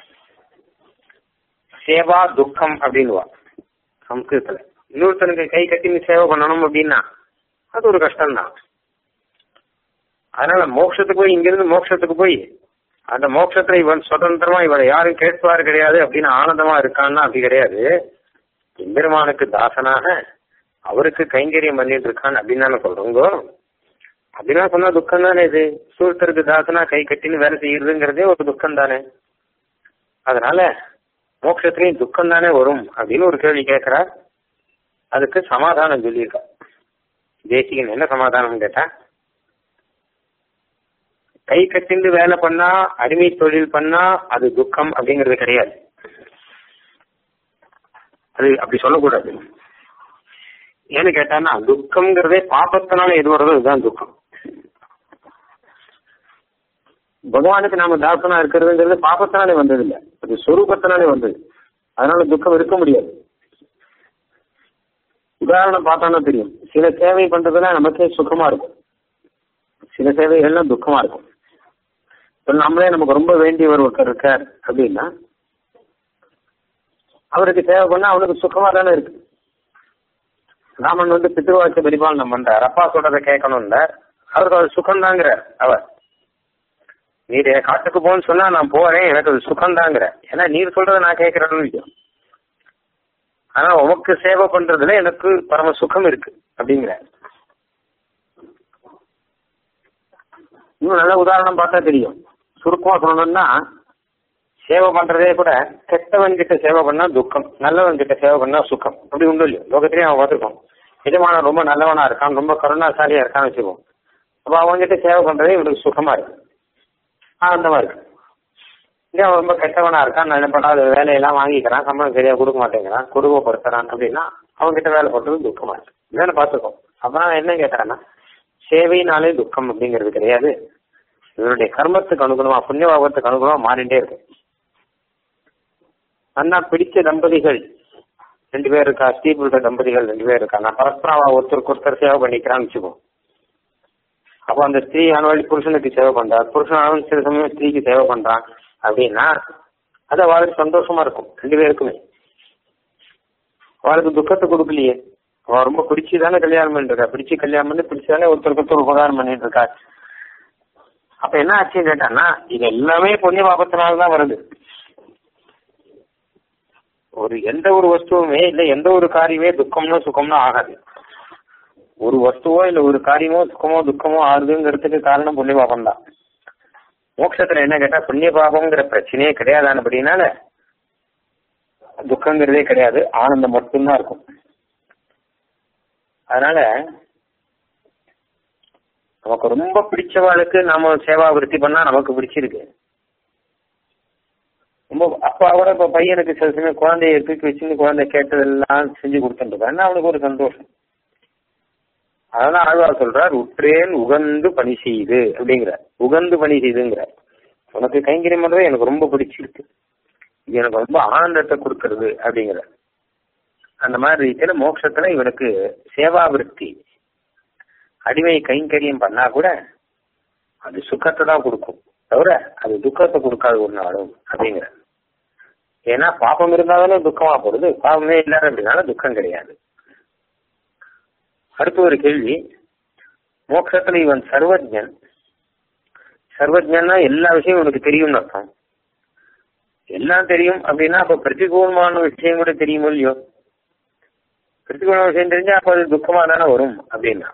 Speaker 2: சேவா துக்கம் அப்படின்னுவா சம்ஸ்கிருதத்துல இன்னொருத்தனுக்கு கை கட்டி நீ சேவை பண்ணணும் அப்படின்னா அது ஒரு கஷ்டம்தான் அதனால மோட்சத்துக்கு போய் இங்கிருந்து மோட்சத்துக்கு போய் அந்த மோட்சத்துல இவன் சுதந்திரமா இவரை யாரும் கேட்பாரு கிடையாது அப்படின்னு ஆனந்தமா இருக்கான்னா அப்படி கிடையாது எம்பெருமானுக்கு தாசனாக அவருக்கு கைங்கரியம் பண்ணிட்டு இருக்கான் அப்படின்னு தானே சொல்றோங்க அப்படின்னா சொன்னா துக்கம் தானே இது சூழ்த்தருக்கு தாசனா கை கட்டின்னு வேலை செய்யறதுங்கிறதே ஒரு துக்கம் தானே அதனால மோட்சத்திலையும் துக்கம் தானே வரும் அப்படின்னு ஒரு கேள்வி கேட்கிறார் அதுக்கு சமாதானம் சொல்லியிருக்கா தேசிகன் என்ன சமாதானம் கேட்டா கை கட்டிண்டு வேலை பண்ணா அடிமை தொழில் பண்ணா அது துக்கம் அப்படிங்கிறது கிடையாது அது அப்படி சொல்லக்கூடாது ஏன்னு கேட்டான்னா துக்கம்ங்கிறதே பாப்பத்தினால எது வருதோ இதுதான் துக்கம் பகவானுக்கு நாம தாசனா இருக்கிறதுங்கிறது பாப்பத்தினாலே வந்தது இல்ல அது சொரூபத்தினாலே வந்தது அதனால துக்கம் இருக்க முடியாது உதாரணம் பார்த்தோம்னா தெரியும் சில சேவை பண்றதுல நமக்கே சுகமா இருக்கும் சில சேவைகள்லாம் துக்கமா இருக்கும் இப்ப நம்மளே நமக்கு ரொம்ப வேண்டியவர் ஒருத்தர் இருக்கார் அப்படின்னா அவருக்கு சேவை பண்ணா அவனுக்கு சுகமா தானே இருக்கு ராமன் வந்து பித்ருவாச்ச பரிபாலனம் பண்றார் அப்பா சொல்றதை கேட்கணும்ல அவருக்கு அது சுகம்தாங்கிற அவர் நீர் என் காட்டுக்கு போன்னு சொன்னா நான் போறேன் எனக்கு அது சுகம்தாங்கிற ஏன்னா நீர் சொல்றதை நான் கேட்கறேன்னு இல்லையோ ஆனா உமக்கு சேவை பண்றதுல எனக்கு பரம சுகம் இருக்கு அப்படிங்கிற இன்னும் நல்ல உதாரணம் பார்த்தா தெரியும் சுருக்கமா சொல்லணும்னா சேவை பண்றதே கூட கெட்டவன் கிட்ட சேவை பண்ணா துக்கம் நல்லவன் கிட்ட சேவை பண்ணா சுகம் அப்படி உண்டு இல்லையோ லோகத்திலேயே அவன் பார்த்துருக்கோம் எஜமான ரொம்ப நல்லவனா இருக்கான் ரொம்ப கருணாசாலியா இருக்கான்னு வச்சுக்கோம் அப்ப அவன்கிட்ட சேவை பண்றதே இவனுக்கு சுகமா இருக்கு ஆனந்தமா இருக்கு இதே அவன் ரொம்ப கெட்டவனா இருக்கான் நல்ல பண்ணாத வேலையெல்லாம் வாங்கிக்கிறான் சம்பளம் சரியா கொடுக்க மாட்டேங்கிறான் குடும்பப்படுத்துறான் அப்படின்னா அவன்கிட்ட வேலை பண்றது துக்கமா இருக்கு இதான பார்த்துக்கோம் அப்புறம் என்ன கேட்டான்னா சேவையினாலே துக்கம் அப்படிங்கிறது கிடையாது இவருடைய கர்மத்துக்கு அனுகுணமா புண்ணியபாவத்துக்கு அனுகுணமா மாறிட்டே இருக்கும் அண்ணா பிடிச்ச தம்பதிகள் ரெண்டு பேர் இருக்கா ஸ்ரீபுருட தம்பதிகள் ரெண்டு பேர் இருக்கா நான் பரஸ்பரம் ஒருத்தருக்கு ஒருத்தர் சேவை பண்ணிக்கிறான்னு வச்சுக்கோ அப்போ அந்த ஸ்திரீ ஆனவழி புருஷனுக்கு சேவை பண்றா புருஷன் சில சமயம் ஸ்திரீக்கு சேவை பண்றான் அப்படின்னா அது அவளுக்கு சந்தோஷமா இருக்கும் ரெண்டு பேருக்குமே அவளுக்கு துக்கத்தை கொடுக்கலையே அவ ரொம்ப பிடிச்சி தானே கல்யாணம் பண்ணிட்டு இருக்கா பிடிச்சி கல்யாணம் பண்ணி பிடிச்சி தானே ஒருத்தருக்கு ஒருத்தர் உபகாரம் பண்ணிட்டு இருக்கா அப்ப என்ன ஆச்சுன்னு கேட்டான்னா இது எல்லாமே புண்ணிய பாபத்தினால்தான் வருது ஒரு எந்த ஒரு வஸ்துவுமே இல்ல எந்த ஒரு காரியமே துக்கம்னோ சுகம்னோ ஆகாது ஒரு வஸ்துவோ இல்ல ஒரு காரியமோ சுகமோ துக்கமோ ஆகுதுங்கிறதுக்கு காரணம் புண்ணிய பாபம் தான் மோட்சத்துல என்ன கேட்டா புண்ணிய பாபம்ங்கிற பிரச்சனையே கிடையாதானபடினால துக்கங்கிறதே கிடையாது ஆனந்தம் மட்டும்தான் இருக்கும் அதனால நமக்கு ரொம்ப பிடிச்சவாளுக்கு நாம சேவா விருத்தி பண்ணா நமக்கு பிடிச்சிருக்கு ரொம்ப அப்பா கூட இப்ப பையனுக்கு சில சமயம் குழந்தைய தூக்கி வச்சுன்னு குழந்தை கேட்டதெல்லாம் செஞ்சு கொடுத்துட்டு அவனுக்கு ஒரு சந்தோஷம் அதெல்லாம் ஆழ்வார் சொல்றார் உற்றேன் உகந்து பணி செய்து அப்படிங்கிறார் உகந்து பணி செய்துங்கிறார் உனக்கு கைங்கரியம் பண்றது எனக்கு ரொம்ப பிடிச்சிருக்கு இது எனக்கு ரொம்ப ஆனந்தத்தை கொடுக்கறது அப்படிங்கிறார் அந்த மாதிரி ரீதியில மோட்சத்துல இவனுக்கு சேவா விருத்தி அடிமை கைங்கரியம் பண்ணா கூட அது சுகத்தை தான் கொடுக்கும் தவிர அது துக்கத்தை கொடுக்காது ஒரு நாளும் அப்படிங்கிற ஏன்னா பாப்பம் இருந்தாதானே துக்கமா போடுது பாவமே இல்லாத அப்படின்னால துக்கம் கிடையாது அடுத்து ஒரு கேள்வி மோட்சத்துல இவன் சர்வஜன் சர்வஜன்னா எல்லா விஷயம் இவனுக்கு தெரியும்னு அர்த்தம் எல்லாம் தெரியும் அப்படின்னா அப்ப பிரதிகூலமான விஷயம் கூட தெரியுமோ இல்லையோ பிரதிகூலமான விஷயம் தெரிஞ்சா அப்ப அது துக்கமா தானே வரும் அப்படின்னா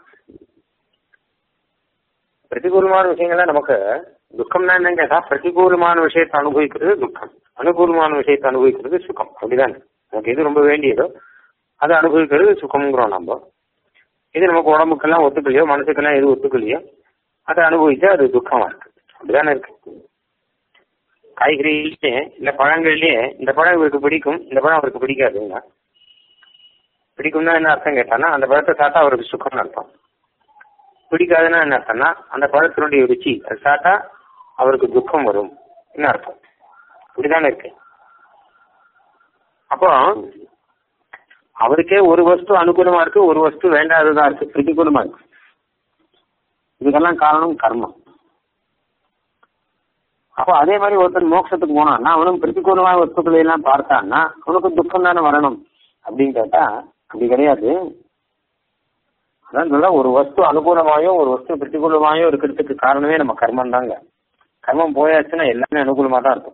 Speaker 2: பிரதிகூலமான விஷயங்கள்லாம் நமக்கு துக்கம்னா என்னன்னு கேட்டா பிரதிகூலமான விஷயத்தை அனுபவிக்கிறது துக்கம் அனுகூலமான விஷயத்தை அனுபவிக்கிறது சுகம் அப்படிதான் நமக்கு எது ரொம்ப வேண்டியதோ அதை அனுபவிக்கிறது சுகம்ங்கிறோம் நம்ம இது நமக்கு உடம்புக்கெல்லாம் ஒத்துக்கலையோ மனசுக்கெல்லாம் எது ஒத்துக்கலையோ அதை அனுபவிச்சா அது துக்கமா இருக்கு அப்படிதானே இருக்கு காய்கறியிலே இந்த பழங்கள்லயே இந்த பழம் இவருக்கு பிடிக்கும் இந்த பழம் அவருக்கு பிடிக்காதுங்க பிடிக்கும்னா என்ன அர்த்தம் கேட்டானா அந்த பழத்தை சாப்பிட்டா அவருக்கு சுகம்னு அர்த்தம் பிடிக்காதுன்னா என்ன அர்த்தம்னா அந்த பழத்தினுடைய ருச்சி அது சாப்பிட்டா அவருக்கு துக்கம் வரும் என்ன அர்த்தம் இப்படிதானே இருக்கு அப்போ அவருக்கே ஒரு வஸ்து அனுகூலமா இருக்கு ஒரு வஸ்து வேண்டாததா இருக்கு பிரதிகூலமா இருக்கு இதுக்கெல்லாம் காரணம் கர்மம் அப்போ அதே மாதிரி ஒருத்தர் மோட்சத்துக்கு போனான்னா அவனும் பிரதிகூலமான வஸ்துக்களை எல்லாம் பார்த்தான்னா அவனுக்கு துக்கம் தானே வரணும் அப்படின்னு கேட்டா அப்படி கிடையாது அதான் சொல்ல ஒரு வஸ்து அனுகூலமாயும் ஒரு வஸ்து பிரதிகூலமாயும் இருக்கிறதுக்கு காரணமே நம்ம கர்மம் தாங்க கர்மம் போயாச்சுன்னா எல்லாமே அனுகூலமா தான் இருக்கும்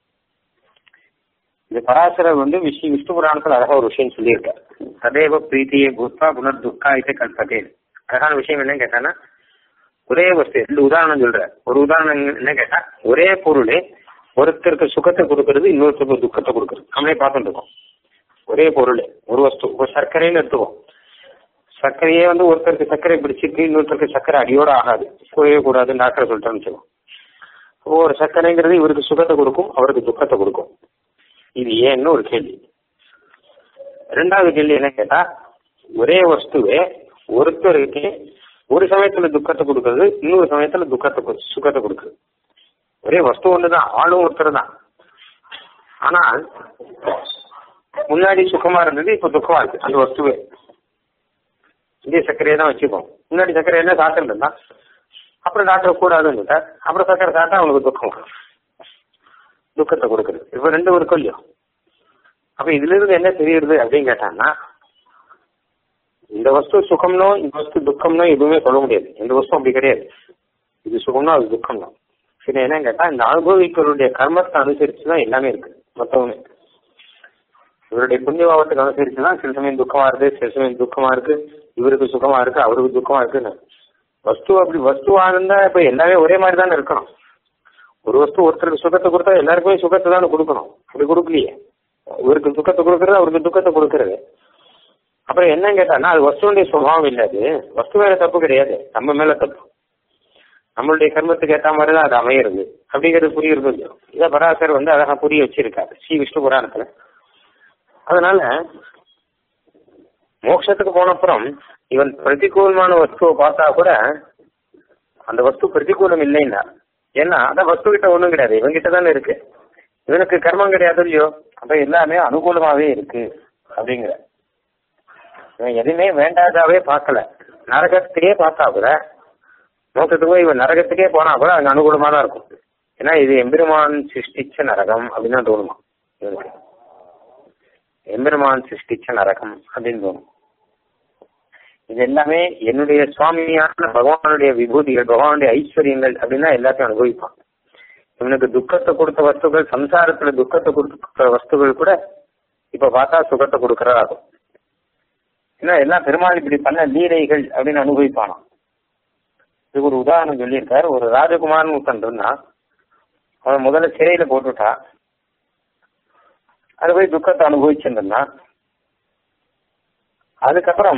Speaker 2: இது பராசரர் வந்து விஷ்ணு விஷ்ணு புராணத்துல அழகா ஒரு விஷயம் சொல்லியிருக்காரு சதேவ பிரீத்தியே பூத்தா புனர் துக்கா இதை கல்பத்தே அழகான விஷயம் என்னன்னு கேட்டானா ஒரே வஸ்து ரெண்டு உதாரணம் சொல்ற ஒரு உதாரணம் என்ன கேட்டா ஒரே பொருளே ஒருத்தருக்கு சுகத்தை கொடுக்கறது இன்னொருத்தருக்கு துக்கத்தை கொடுக்கறது நம்மளே பார்த்துட்டு இருக்கோம் ஒரே பொருள் ஒரு வஸ்து ஒரு சர்க்கரைன்னு எடுத்துக்கோம் சர்க்கரையே வந்து ஒருத்தருக்கு சர்க்கரை பிடிச்சிருக்கு இன்னொருத்தருக்கு சர்க்கரை அடியோட ஆகாது கூடவே கூடாதுன்னு டாக்டர் சொல்லிட்டேன்னு வச்சுக்கோம் ஒரு சர்க்கரைங்கிறது இவருக்கு சுகத்தை கொடுக்கும் அவருக்கு துக்கத்தை கொடுக்கும் இது ஏன்னு ஒரு கேள்வி ரெண்டாவது கேள்வி என்ன கேட்டா ஒரே வஸ்துவே ஒருத்தருக்கு ஒரு சமயத்துல துக்கத்தை கொடுக்கறது இன்னொரு சமயத்துல துக்கத்தை சுகத்தை கொடுக்குது ஒரே வஸ்து ஒண்ணுதான் ஆளும் ஒருத்தர் தான் ஆனால் முன்னாடி சுகமா இருந்தது இப்ப துக்கமா இருக்கு அந்த வஸ்துவே இதே சர்க்கரையை தான் வச்சுப்போம் முன்னாடி சர்க்கரை என்ன சாப்பிட்டு இருந்தா அப்புறம் டாக்டர் கூடாதுன்னு அப்புறம் சர்க்கரை சாப்பிட்டா அவனுக்கு துக்கம் வரும் துக்கத்தை கொடுக்குறது இப்ப ரெண்டு இருக்கும் இல்லையோ அப்ப இதுல இருந்து என்ன தெரியுது அப்படின்னு கேட்டாங்கன்னா இந்த வஸ்து சுகம்னோ இந்த வஸ்து துக்கம்னோ எதுவுமே சொல்ல முடியாது இந்த வஸ்து அப்படி கிடையாது இது சுகம்னா அது துக்கம் தான் சரி என்ன கேட்டா இந்த அனுபவிக்கிறவருடைய கர்மத்தை அனுசரிச்சு தான் எல்லாமே இருக்கு மொத்தமே இவருடைய புண்ணியபாவத்துக்கு அனுசரிச்சு தான் சில சமயம் துக்கமா இருக்கு சில சமயம் துக்கமா இருக்கு இவருக்கு சுகமா இருக்கு அவருக்கு துக்கமா இருக்குன்னு வஸ்து அப்படி வஸ்துவா இருந்தா இப்ப எல்லாமே ஒரே மாதிரி தானே இருக்கணும் ஒரு வஸ்து ஒருத்தருக்கு சுகத்தை கொடுத்தா எல்லாருக்குமே சுகத்தை தானே கொடுக்கணும் அப்படி கொடுக்கலையே இவருக்கு சுகத்தை கொடுக்கறது அவருக்கு துக்கத்தை கொடுக்கறது அப்புறம் என்ன கேட்டான்னா அது வஸ்துவனுடைய சுபாவம் இல்லை அது வஸ்து மேல தப்பு கிடையாது நம்ம மேல தப்பு நம்மளுடைய கர்மத்துக்கு ஏற்ற மாதிரி தான் அது அமையிறது அப்படிங்கிறது புரியுறது இல்லையோ இதை பராசர் வந்து அழகா புரிய வச்சிருக்காரு ஸ்ரீ விஷ்ணு புராணத்துல அதனால மோட்சத்துக்கு போன அப்புறம் இவன் பிரதிகூலமான வஸ்துவை பார்த்தா கூட அந்த வஸ்து பிரதிகூலம் இல்லைன்னா ஏன்னா அந்த வஸ்து கிட்ட ஒண்ணும் கிடையாது இவன்கிட்ட தானே இருக்கு இவனுக்கு கர்மம் கிடையாது இல்லையோ அப்ப எல்லாமே அனுகூலமாவே இருக்கு அப்படிங்கிற இவன் எதுவுமே வேண்டாதாவே பார்க்கல நரகத்தையே பார்த்தா கூட மோட்சத்துக்கு போய் இவன் நரகத்துக்கே போனா கூட அங்க அனுகூலமா தான் இருக்கும் ஏன்னா இது எம்பெருமான் சிருஷ்டிச்ச நரகம் அப்படின்னு தான் தோணுமா இவனுக்கு எம்பெருமான் சிருஷ்டிச்ச நரகம் அப்படின்னு தோணும் இது எல்லாமே என்னுடைய சுவாமியான பகவானுடைய விபூதிகள் பகவானுடைய ஐஸ்வர்யங்கள் அப்படின்னா எல்லாத்தையும் அனுபவிப்பான் இவனுக்கு துக்கத்தை கொடுத்த வஸ்துகள் சம்சாரத்துல துக்கத்தை கொடுத்த வஸ்துகள் கூட இப்ப பார்த்தா சுகத்தை கொடுக்கறதாகும் ஏன்னா எல்லாம் பெருமாள் இப்படி பண்ண லீலைகள் அப்படின்னு அனுபவிப்பானாம் இதுக்கு ஒரு உதாரணம் சொல்லியிருக்காரு ஒரு ராஜகுமார்னு ஒருத்தன் இருந்தான் அவன் முதல்ல சிறையில போட்டுட்டா அது போய் துக்கத்தை அனுபவிச்சிருந்தான் அதுக்கப்புறம்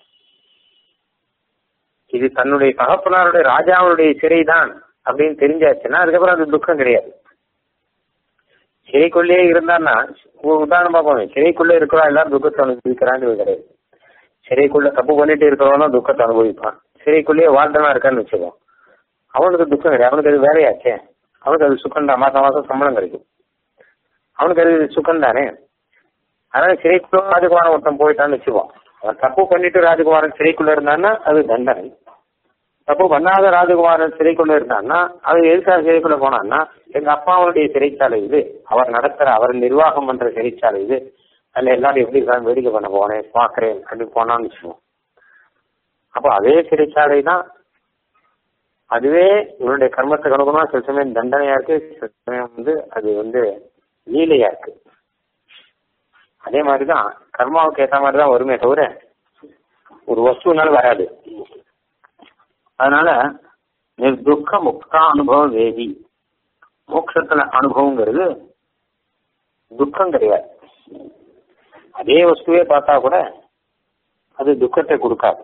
Speaker 2: இது தன்னுடைய தகப்பனாருடைய ராஜாவுடைய சிறை தான் அப்படின்னு தெரிஞ்சாச்சுன்னா அதுக்கப்புறம் அது துக்கம் கிடையாது சிறைக்குள்ளேயே இருந்தான்னா ஒரு உதாரணம் பார்ப்போம் சிறைக்குள்ளே இருக்கிறவன் எல்லாரும் துக்கத்தை அனுபவிக்கிறான்னு கிடையாது சிறைக்குள்ள தப்பு பண்ணிட்டு இருக்கிறவன் தான் துக்கத்தை அனுபவிப்பான் சிறைக்குள்ளேயே வாழ்ந்தனா இருக்கான்னு வச்சுக்கோ அவனுக்கு துக்கம் கிடையாது அவனுக்கு அது வேலையாச்சே அவனுக்கு அது சுகம் தான் மாசம் மாசம் சம்பளம் கிடைக்கும் அவனுக்கு அது சுகம் தானே அதனால சிறைக்குள்ள ராஜகுமாரன் ஒருத்தன் போயிட்டான்னு வச்சுக்குவான் அவன் தப்பு பண்ணிட்டு ராஜகுமாரன் சிறைக்குள்ள இருந்தான்னா அது தண்டனை தப்பு பண்ணாத ராஜகுமாரன் சிறைக்குள்ள இருந்தான்னா அது எதுக்காக சிறைக்குள்ள போனான்னா எங்க அப்பாவுடைய சிறைச்சாலை இது அவர் நடத்துற அவர் நிர்வாகம் பண்ற சிறைச்சாலை இது அதுல எல்லாரும் எப்படி இருக்காங்க வேடிக்கை பண்ண போனேன் பாக்குறேன் அப்படின்னு போனான்னு வச்சுக்குவோம் அப்போ அதே சிறைச்சாலை தான் அதுவே இவனுடைய கர்மத்துக்கு அனுகுணமா சில சமயம் தண்டனையா இருக்கு சில சமயம் வந்து அது வந்து லீலையா இருக்கு அதே மாதிரிதான் கர்மாவுக்கு ஏத்த மாதிரி தான் வருமே தவிர ஒரு வஸ்துனால வராது அதனால துக்க முக்தா அனுபவ வேதி மோட்சத்துல அனுபவங்கிறது துக்கம் கிடையாது அதே வஸ்துவே பார்த்தா கூட அது துக்கத்தை கொடுக்காது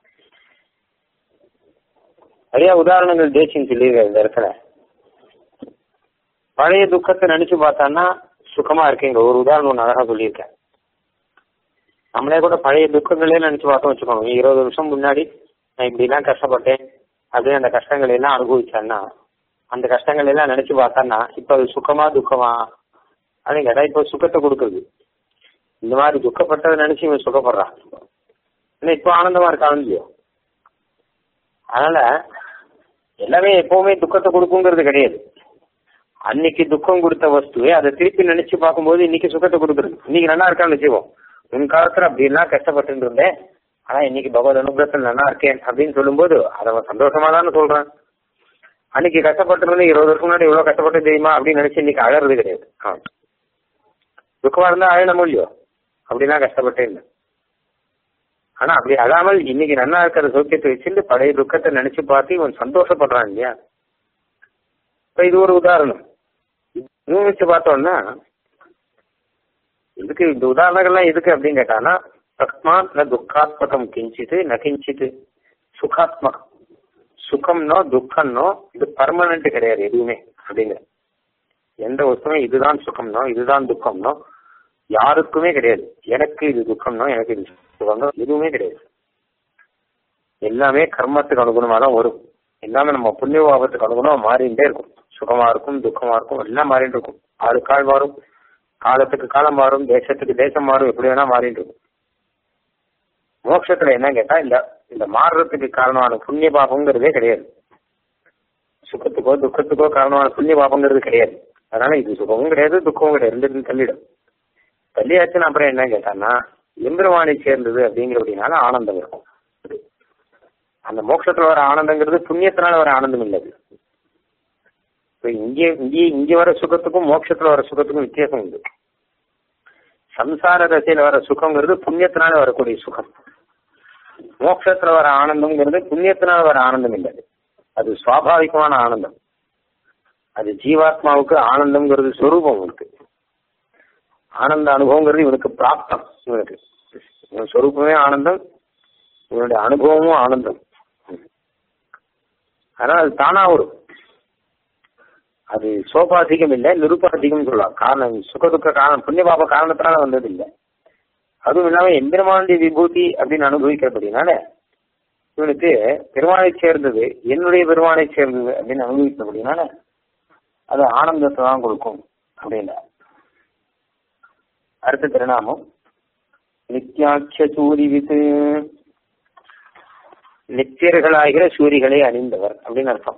Speaker 2: நிறைய உதாரணங்கள் தேசியம் சொல்லியிருக்க இந்த இடத்துல பழைய துக்கத்தை நினைச்சு பார்த்தான்னா சுகமா இருக்கீங்க ஒரு உதாரணம் ஒன்று அழகா சொல்லியிருக்கேன் நம்மளே கூட பழைய துக்கங்களே நினைச்சு பார்த்தோம் வச்சுக்கோங்க இருபது வருஷம் முன்னாடி நான் இப்படி எல்லாம் கஷ்டப்பட்டேன் அப்படியே அந்த கஷ்டங்களை எல்லாம் அனுபவிச்சேன்னா அந்த கஷ்டங்கள் எல்லாம் நினைச்சு பார்த்தான்னா இப்ப அது சுகமா துக்கமா அப்படின்னு கேட்டா இப்ப சுகத்தை கொடுக்குறது இந்த மாதிரி துக்கப்பட்டதை நினைச்சு இவன் சுகப்படுறான் ஏன்னா இப்ப ஆனந்தமா இருக்கான் இல்லையோ அதனால எல்லாமே எப்பவுமே துக்கத்தை கொடுக்குங்கிறது கிடையாது அன்னைக்கு துக்கம் கொடுத்த வஸ்துவே அதை திருப்பி நினைச்சு பார்க்கும்போது இன்னைக்கு சுகத்தை கொடுக்குறது இன்னைக்கு நல்லா இருக்கான்னு வச்சுக்கோ உன் காலத்துல அப்படி எல்லாம் கஷ்டப்பட்டு இருந்தேன் ஆனா இன்னைக்கு பகவத் அனுகிரகத்தில் நல்லா இருக்கேன் அப்படின்னு சொல்லும்போது அதை அவன் சந்தோஷமா தானே சொல்றான் அன்னைக்கு கஷ்டப்பட்டு இருபது வருஷம் முன்னாடி எவ்வளவு கஷ்டப்பட்டு தெரியுமா அப்படின்னு நினைச்சு இன்னைக்கு அழறது கிடையாது துக்கமா இருந்தா அழன இல்லையோ அப்படிலாம் கஷ்டப்பட்டே இல்லை ஆனா அப்படி அழாமல் இன்னைக்கு நல்லா இருக்கிற சௌக்கியத்தை வச்சுட்டு பழைய துக்கத்தை நினைச்சு பார்த்து இவன் சந்தோஷப்படுறான் இல்லையா இப்ப இது ஒரு உதாரணம் இன்னும் வச்சு பார்த்தோம்னா இதுக்கு இந்த உதாரணங்கள்லாம் எதுக்கு அப்படின்னு கேட்டானா தஸ்மாத் ந துக்காத்மகம் கிஞ்சித்து ந கிஞ்சித்து சுகாத்மகம் சுகம்னோ துக்கம்னோ இது பர்மனன்ட் கிடையாது எதுவுமே அப்படிங்கிற எந்த வஸ்துவும் இதுதான் சுகம்னோ இதுதான் துக்கம்னோ யாருக்குமே கிடையாது எனக்கு இது துக்கம்னோ எனக்கு இது சுகம்னோ எதுவுமே கிடையாது எல்லாமே கர்மத்துக்கு அனுகுணமா தான் வரும் எல்லாமே நம்ம புண்ணிய பாவத்துக்கு அனுகுணமா மாறிட்டே இருக்கும் சுகமா இருக்கும் துக்கமா இருக்கும் எல்லாம் மாறிட்டு இருக்கும் ஆறு கால் மாறும் காலத்துக்கு காலம் மாறும் தேசத்துக்கு தேசம் மாறும் எப்படி வேணா மாறிட்டு இருக்கும் மோட்சத்துல என்ன கேட்டா இந்த இந்த மாறுறதுக்கு காரணமான புண்ணிய பாபங்கிறதே கிடையாது சுகத்துக்கோ துக்கத்துக்கோ காரணமான புண்ணிய பாபங்கிறது கிடையாது அதனால இது சுகமும் கிடையாது துக்கமும் கிடையாது ரெண்டு தள்ளிடும் தள்ளியாச்சுன்னா அப்புறம் என்ன கேட்டான்னா எம்பெருமானை சேர்ந்தது அப்படிங்கிற அப்படின்னால ஆனந்தம் இருக்கும் அந்த மோட்சத்துல வர ஆனந்தங்கிறது புண்ணியத்தினால வர ஆனந்தம் இல்லை இப்ப இங்கே இங்கே இங்க வர சுகத்துக்கும் மோட்சத்துல வர சுகத்துக்கும் வித்தியாசம் உண்டு சம்சார தசையில வர சுகங்கிறது புண்ணியத்தினால வரக்கூடிய சுகம் மோட்சத்துல வர ஆனந்தம்ங்கிறது புண்ணியத்தினால வர ஆனந்தம் இல்லை அது. அது சுவாபாவிகமான ஆனந்தம் அது ஜீவாத்மாவுக்கு ஆனந்தம்ங்கிறது சொரூபம் இவனுக்கு ஆனந்த அனுபவங்கிறது இவனுக்கு பிராப்தம் இவனுக்கு இவன் சொரூபமே ஆனந்தம் இவனுடைய அனுபவமும் ஆனந்தம் அதனால அது தானா வரும் அது சோபாதிகம் இல்லை நிருபாதிகம் சொல்லலாம் காரணம் சுகதுக்க காரணம் புண்ணிய பாப காரணத்தினால வந்தது இல்லை அதுவும் இல்லாம எம்பெருமானுடைய விபூதி அப்படின்னு அனுபவிக்கிறபடினால இவனுக்கு பெருமானை சேர்ந்தது என்னுடைய பெருமானை சேர்ந்தது அப்படின்னு அனுபவிக்கிறபடினால அது ஆனந்தத்தை தான் கொடுக்கும் அப்படின்னா அடுத்த திருநாமம் நித்யாட்ச சூரிவித்து நித்தியர்களாகிற சூரிகளை அணிந்தவர் அப்படின்னு அர்த்தம்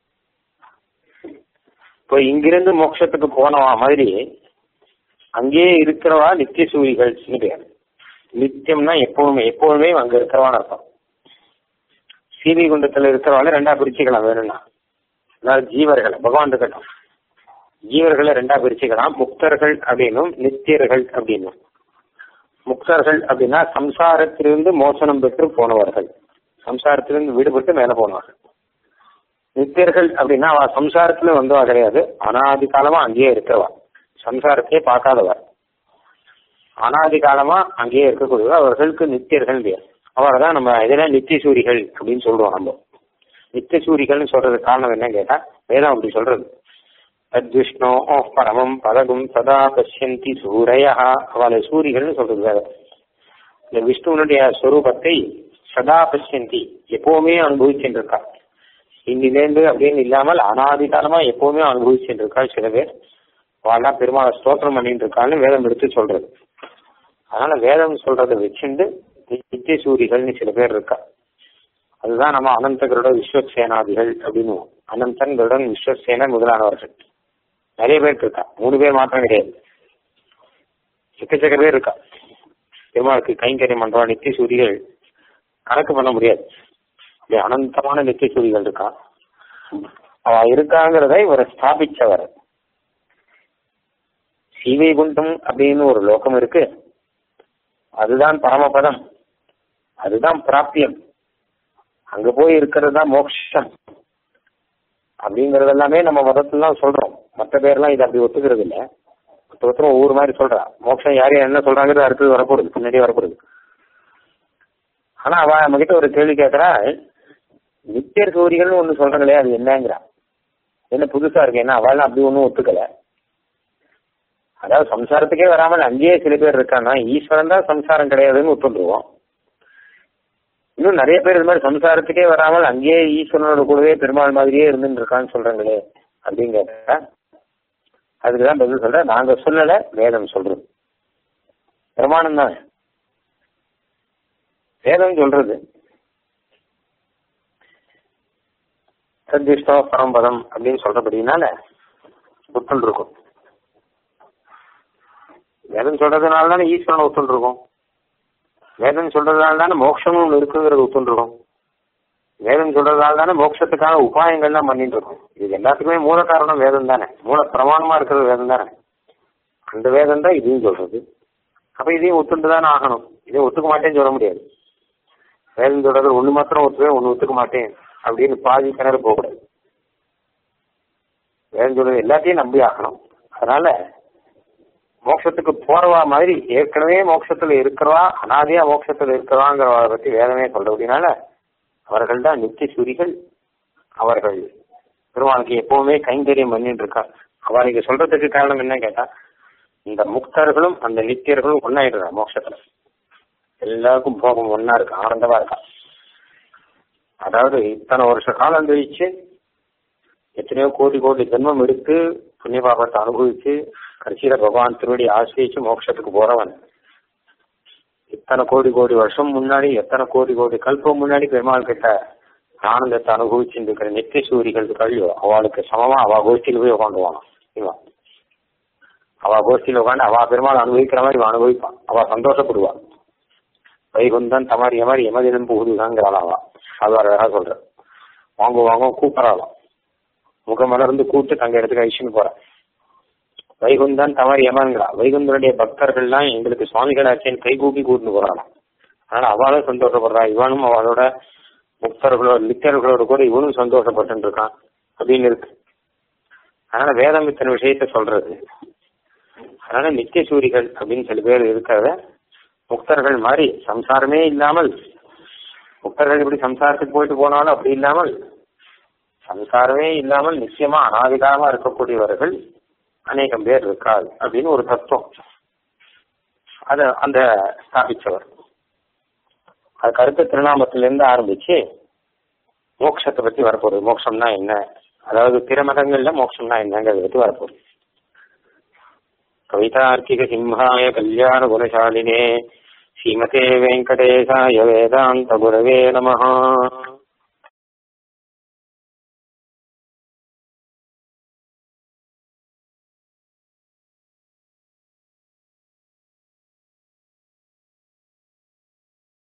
Speaker 2: இப்போ இங்கிருந்து மோட்சத்துக்கு போனவா மாதிரி அங்கேயே இருக்கிறவா நித்திய சூரிகள் பேர் நித்தியம்னா எப்பவுமே எப்பவுமே அங்க இருக்கிறவான்னு அர்த்தம் சீவி குண்டத்துல இருக்கிறவால ரெண்டா பிரிச்சுக்கலாம் வேணும்னா அதாவது ஜீவர்களை பகவான் இருக்கட்டும் ஜீவர்களை ரெண்டா பிரிச்சுக்கலாம் முக்தர்கள் அப்படின்னும் நித்தியர்கள் அப்படின்னும் முக்தர்கள் அப்படின்னா சம்சாரத்திலிருந்து மோசனம் பெற்று போனவர்கள் சம்சாரத்திலிருந்து விடுபட்டு மேல போனவர்கள் நித்தியர்கள் அப்படின்னா அவ சம்சாரத்துல வந்தவா கிடையாது அனாதி காலமா அங்கேயே இருக்கிறவா சம்சாரத்தையே பார்க்காதவர் அனாதி காலமா அங்கேயே இருக்கக்கூடியவர் அவர்களுக்கு நித்தியர்கள் பேர் அவரை தான் நம்ம இதெல்லாம் நித்திய சூரிகள் அப்படின்னு சொல்றோம் நம்ம நித்திய சூரிகள்னு சொல்றது காரணம் என்ன கேட்டா வேதம் அப்படி சொல்றது தத்விஷ்ணோ பரமம் பதகும் சதா பசியந்தி சூரையா அவளை சூரிகள்னு சொல்றது வேதம் இந்த விஷ்ணுவனுடைய ஸ்வரூபத்தை சதா பசியந்தி எப்பவுமே அனுபவிச்சுருக்கா இன்னிலேருந்து அப்படின்னு இல்லாமல் அனாதி காலமா எப்பவுமே அனுபவிச்சுருக்கா சில பேர் அவெல்லாம் பெருமாளை ஸ்தோத்திரம் பண்ணிட்டு இருக்கான்னு வேதம் எடுத்து சொல்றது அதனால வேதம் சொல்றதை வச்சுண்டு நித்திய சூரிகள்னு சில பேர் இருக்கா அதுதான் நம்ம அனந்தகருட விஸ்வசேனாதிகள் அப்படின்னு அனந்தன் கருடன் விஸ்வசேனன் முதலானவர்கள் நிறைய பேர் இருக்கா மூணு பேர் மாத்திரம் கிடையாது எக்கச்சக்க பேர் இருக்கா பெருமாளுக்கு கைங்கரியம் பண்றவா நித்திய சூரிகள் கணக்கு பண்ண முடியாது அப்படி அனந்தமான நித்திய சூரிகள் இருக்கா அவ இருக்காங்கிறத இவரை ஸ்தாபிச்சவர் சீவைகுண்டம் அப்படின்னு ஒரு லோகம் இருக்கு அதுதான் பரமபதம் அதுதான் பிராப்தியம் அங்க போய் இருக்கிறது தான் மோட்சம் அப்படிங்கறது எல்லாமே நம்ம மதத்துல தான் சொல்றோம் மற்ற பேர்லாம் இது அப்படி ஒத்துக்கிறது இல்ல மற்ற ஒருத்தரும் ஒவ்வொரு மாதிரி சொல்றா மோட்சம் யார் யார் என்ன சொல்றாங்கிறது அடுத்தது வரப்போகுது பின்னாடி வரப்போகுது ஆனா அவ நம்ம கிட்ட ஒரு கேள்வி கேட்கறா நித்தியர் சூரிகள்னு ஒண்ணு சொல்றாங்களே அது என்னங்கிறா என்ன புதுசா இருக்கு ஏன்னா அவள் அப்படி ஒன்றும் ஒத்துக்கல அதாவது சம்சாரத்துக்கே வராமல் அங்கேயே சில பேர் இருக்காங்க ஈஸ்வரன் தான் சம்சாரம் கிடையாதுன்னு ஒத்துருவோம் இன்னும் நிறைய பேர் இது மாதிரி சம்சாரத்துக்கே வராமல் அங்கேயே ஈஸ்வரனோட கூடவே பெருமாள் மாதிரியே இருந்துட்டு இருக்கான்னு சொல்றாங்களே அப்படின்னு கேட்டா அதுக்குதான் பதில் சொல்ற நாங்க சொல்லல வேதம் சொல்றது பிரமாணம் தான் வேதம் சொல்றது சத்விஷ்டோ பரம்பதம் அப்படின்னு சொல்றபடினால ஒத்துண்டு இருக்கும் வேதம் சொல்றதுனால தானே ஈஸ்வரன் ஒத்துண்டு இருக்கும் வேதம் சொல்றதுனால தானே மோட்சமும் ஒன்று இருக்குங்கிறது ஒத்துண்டு இருக்கும் வேதம் சொல்றதால தானே மோட்சத்துக்கான உபாயங்கள்லாம் பண்ணிட்டு இருக்கோம் இது எல்லாத்துக்குமே மூல காரணம் வேதம் தானே மூல பிரமாணமா இருக்கிறது வேதம் தானே அந்த வேதம் தான் இதையும் சொல்றது அப்ப இதையும் ஒத்துண்டு தானே ஆகணும் இதை ஒத்துக்க மாட்டேன்னு சொல்ல முடியாது வேதம் சொல்றது ஒண்ணு மாத்திரம் ஒத்துவேன் ஒண்ணு ஒத்துக்க மாட்டேன் அப்படின்னு பாதி கிணறு போகக்கூடாது வேதம் சொல்றது எல்லாத்தையும் நம்பி ஆகணும் அதனால மோட்சத்துக்கு போறவா மாதிரி ஏற்கனவே மோட்சத்துல இருக்கிறவா அனாதியா மோட்சத்துல இருக்கிறவாங்கிறவரை பத்தி வேதமே சொல்ற அப்படின்னால அவர்கள் தான் நித்திய சூரிகள் அவர்கள் பெருமாளுக்கு எப்பவுமே கைங்கரியம் பண்ணிட்டு இருக்கா அவருக்கு சொல்றதுக்கு காரணம் என்ன கேட்டா இந்த முக்தர்களும் அந்த நித்தியர்களும் ஒன்னாயிடுறா மோட்சத்துல எல்லாருக்கும் போகம் ஒன்னா இருக்கு ஆனந்தமா இருக்கா அதாவது இத்தனை வருஷ காலம் கழிச்சு எத்தனையோ கோடி கோடி ஜென்மம் எடுத்து புண்ணிய பாபத்தை அனுபவிச்சு கடைசியில பகவான் திருவடி ஆசிரியிச்சு மோட்சத்துக்கு போறவன் இத்தனை கோடி கோடி வருஷம் முன்னாடி எத்தனை கோடி கோடி கல்பம் முன்னாடி பெருமாள் கிட்ட ஆனந்தத்தை அனுபவிச்சுட்டு இருக்கிற நித்திய சூரிகள் கழியோ அவளுக்கு சமமா அவ கோஷ்டியில் போய் உட்காந்துவான் இவன் அவ கோஷ்டியில் உட்காந்து அவ பெருமாள் அனுபவிக்கிற மாதிரி இவன் அனுபவிப்பான் அவ சந்தோஷப்படுவா வைகுந்தன் தமாரி மாதிரி எமதினம் புகுதுதாங்கிறாள் அவ அது அழகா சொல்ற வாங்க வாங்க கூப்பிடறாளாம் முகமலர்ந்து கூட்டு தங்க இடத்துக்கு அழிச்சுன்னு போற வைகுந்தன் தவறு யமன்கிறா வைகுந்தனுடைய பக்தர்கள்லாம் எங்களுக்கு சுவாமிகளாச்சேன்னு கைகூப்பி கூட்டிட்டு போறாளாம் அதனால அவளும் சந்தோஷப்படுறா இவனும் அவளோட முக்தர்களோட லித்தர்களோட கூட இவனும் சந்தோஷப்பட்டு இருக்கான் அப்படின்னு இருக்கு அதனால வேதம் இத்தனை விஷயத்த சொல்றது அதனால நித்திய சூரிகள் அப்படின்னு சில பேர் இருக்கிறத முக்தர்கள் மாதிரி சம்சாரமே இல்லாமல் முக்தர்கள் இப்படி சம்சாரத்துக்கு போயிட்டு போனாலும் அப்படி இல்லாமல் சம்சாரமே இல்லாமல் நிச்சயமா அனாதிகாரமா இருக்கக்கூடியவர்கள் அநேகம் பேர் இருக்காது அப்படின்னு ஒரு தத்துவம் அத அந்த ஸ்தாபிச்சவர் அதுக்கு அடுத்த திருநாமத்திலிருந்து ஆரம்பிச்சு மோட்சத்தை பத்தி வரப்போகுது மோட்சம்னா என்ன அதாவது பிற மதங்கள்ல மோட்சம்னா என்னங்கிறத பத்தி வரப்போகுது கவிதார்க்கிக சிம்ஹாய கல்யாண குணசாலினே ஸ்ரீமதே வெங்கடேசாய வேதாந்த குரவே நமஹா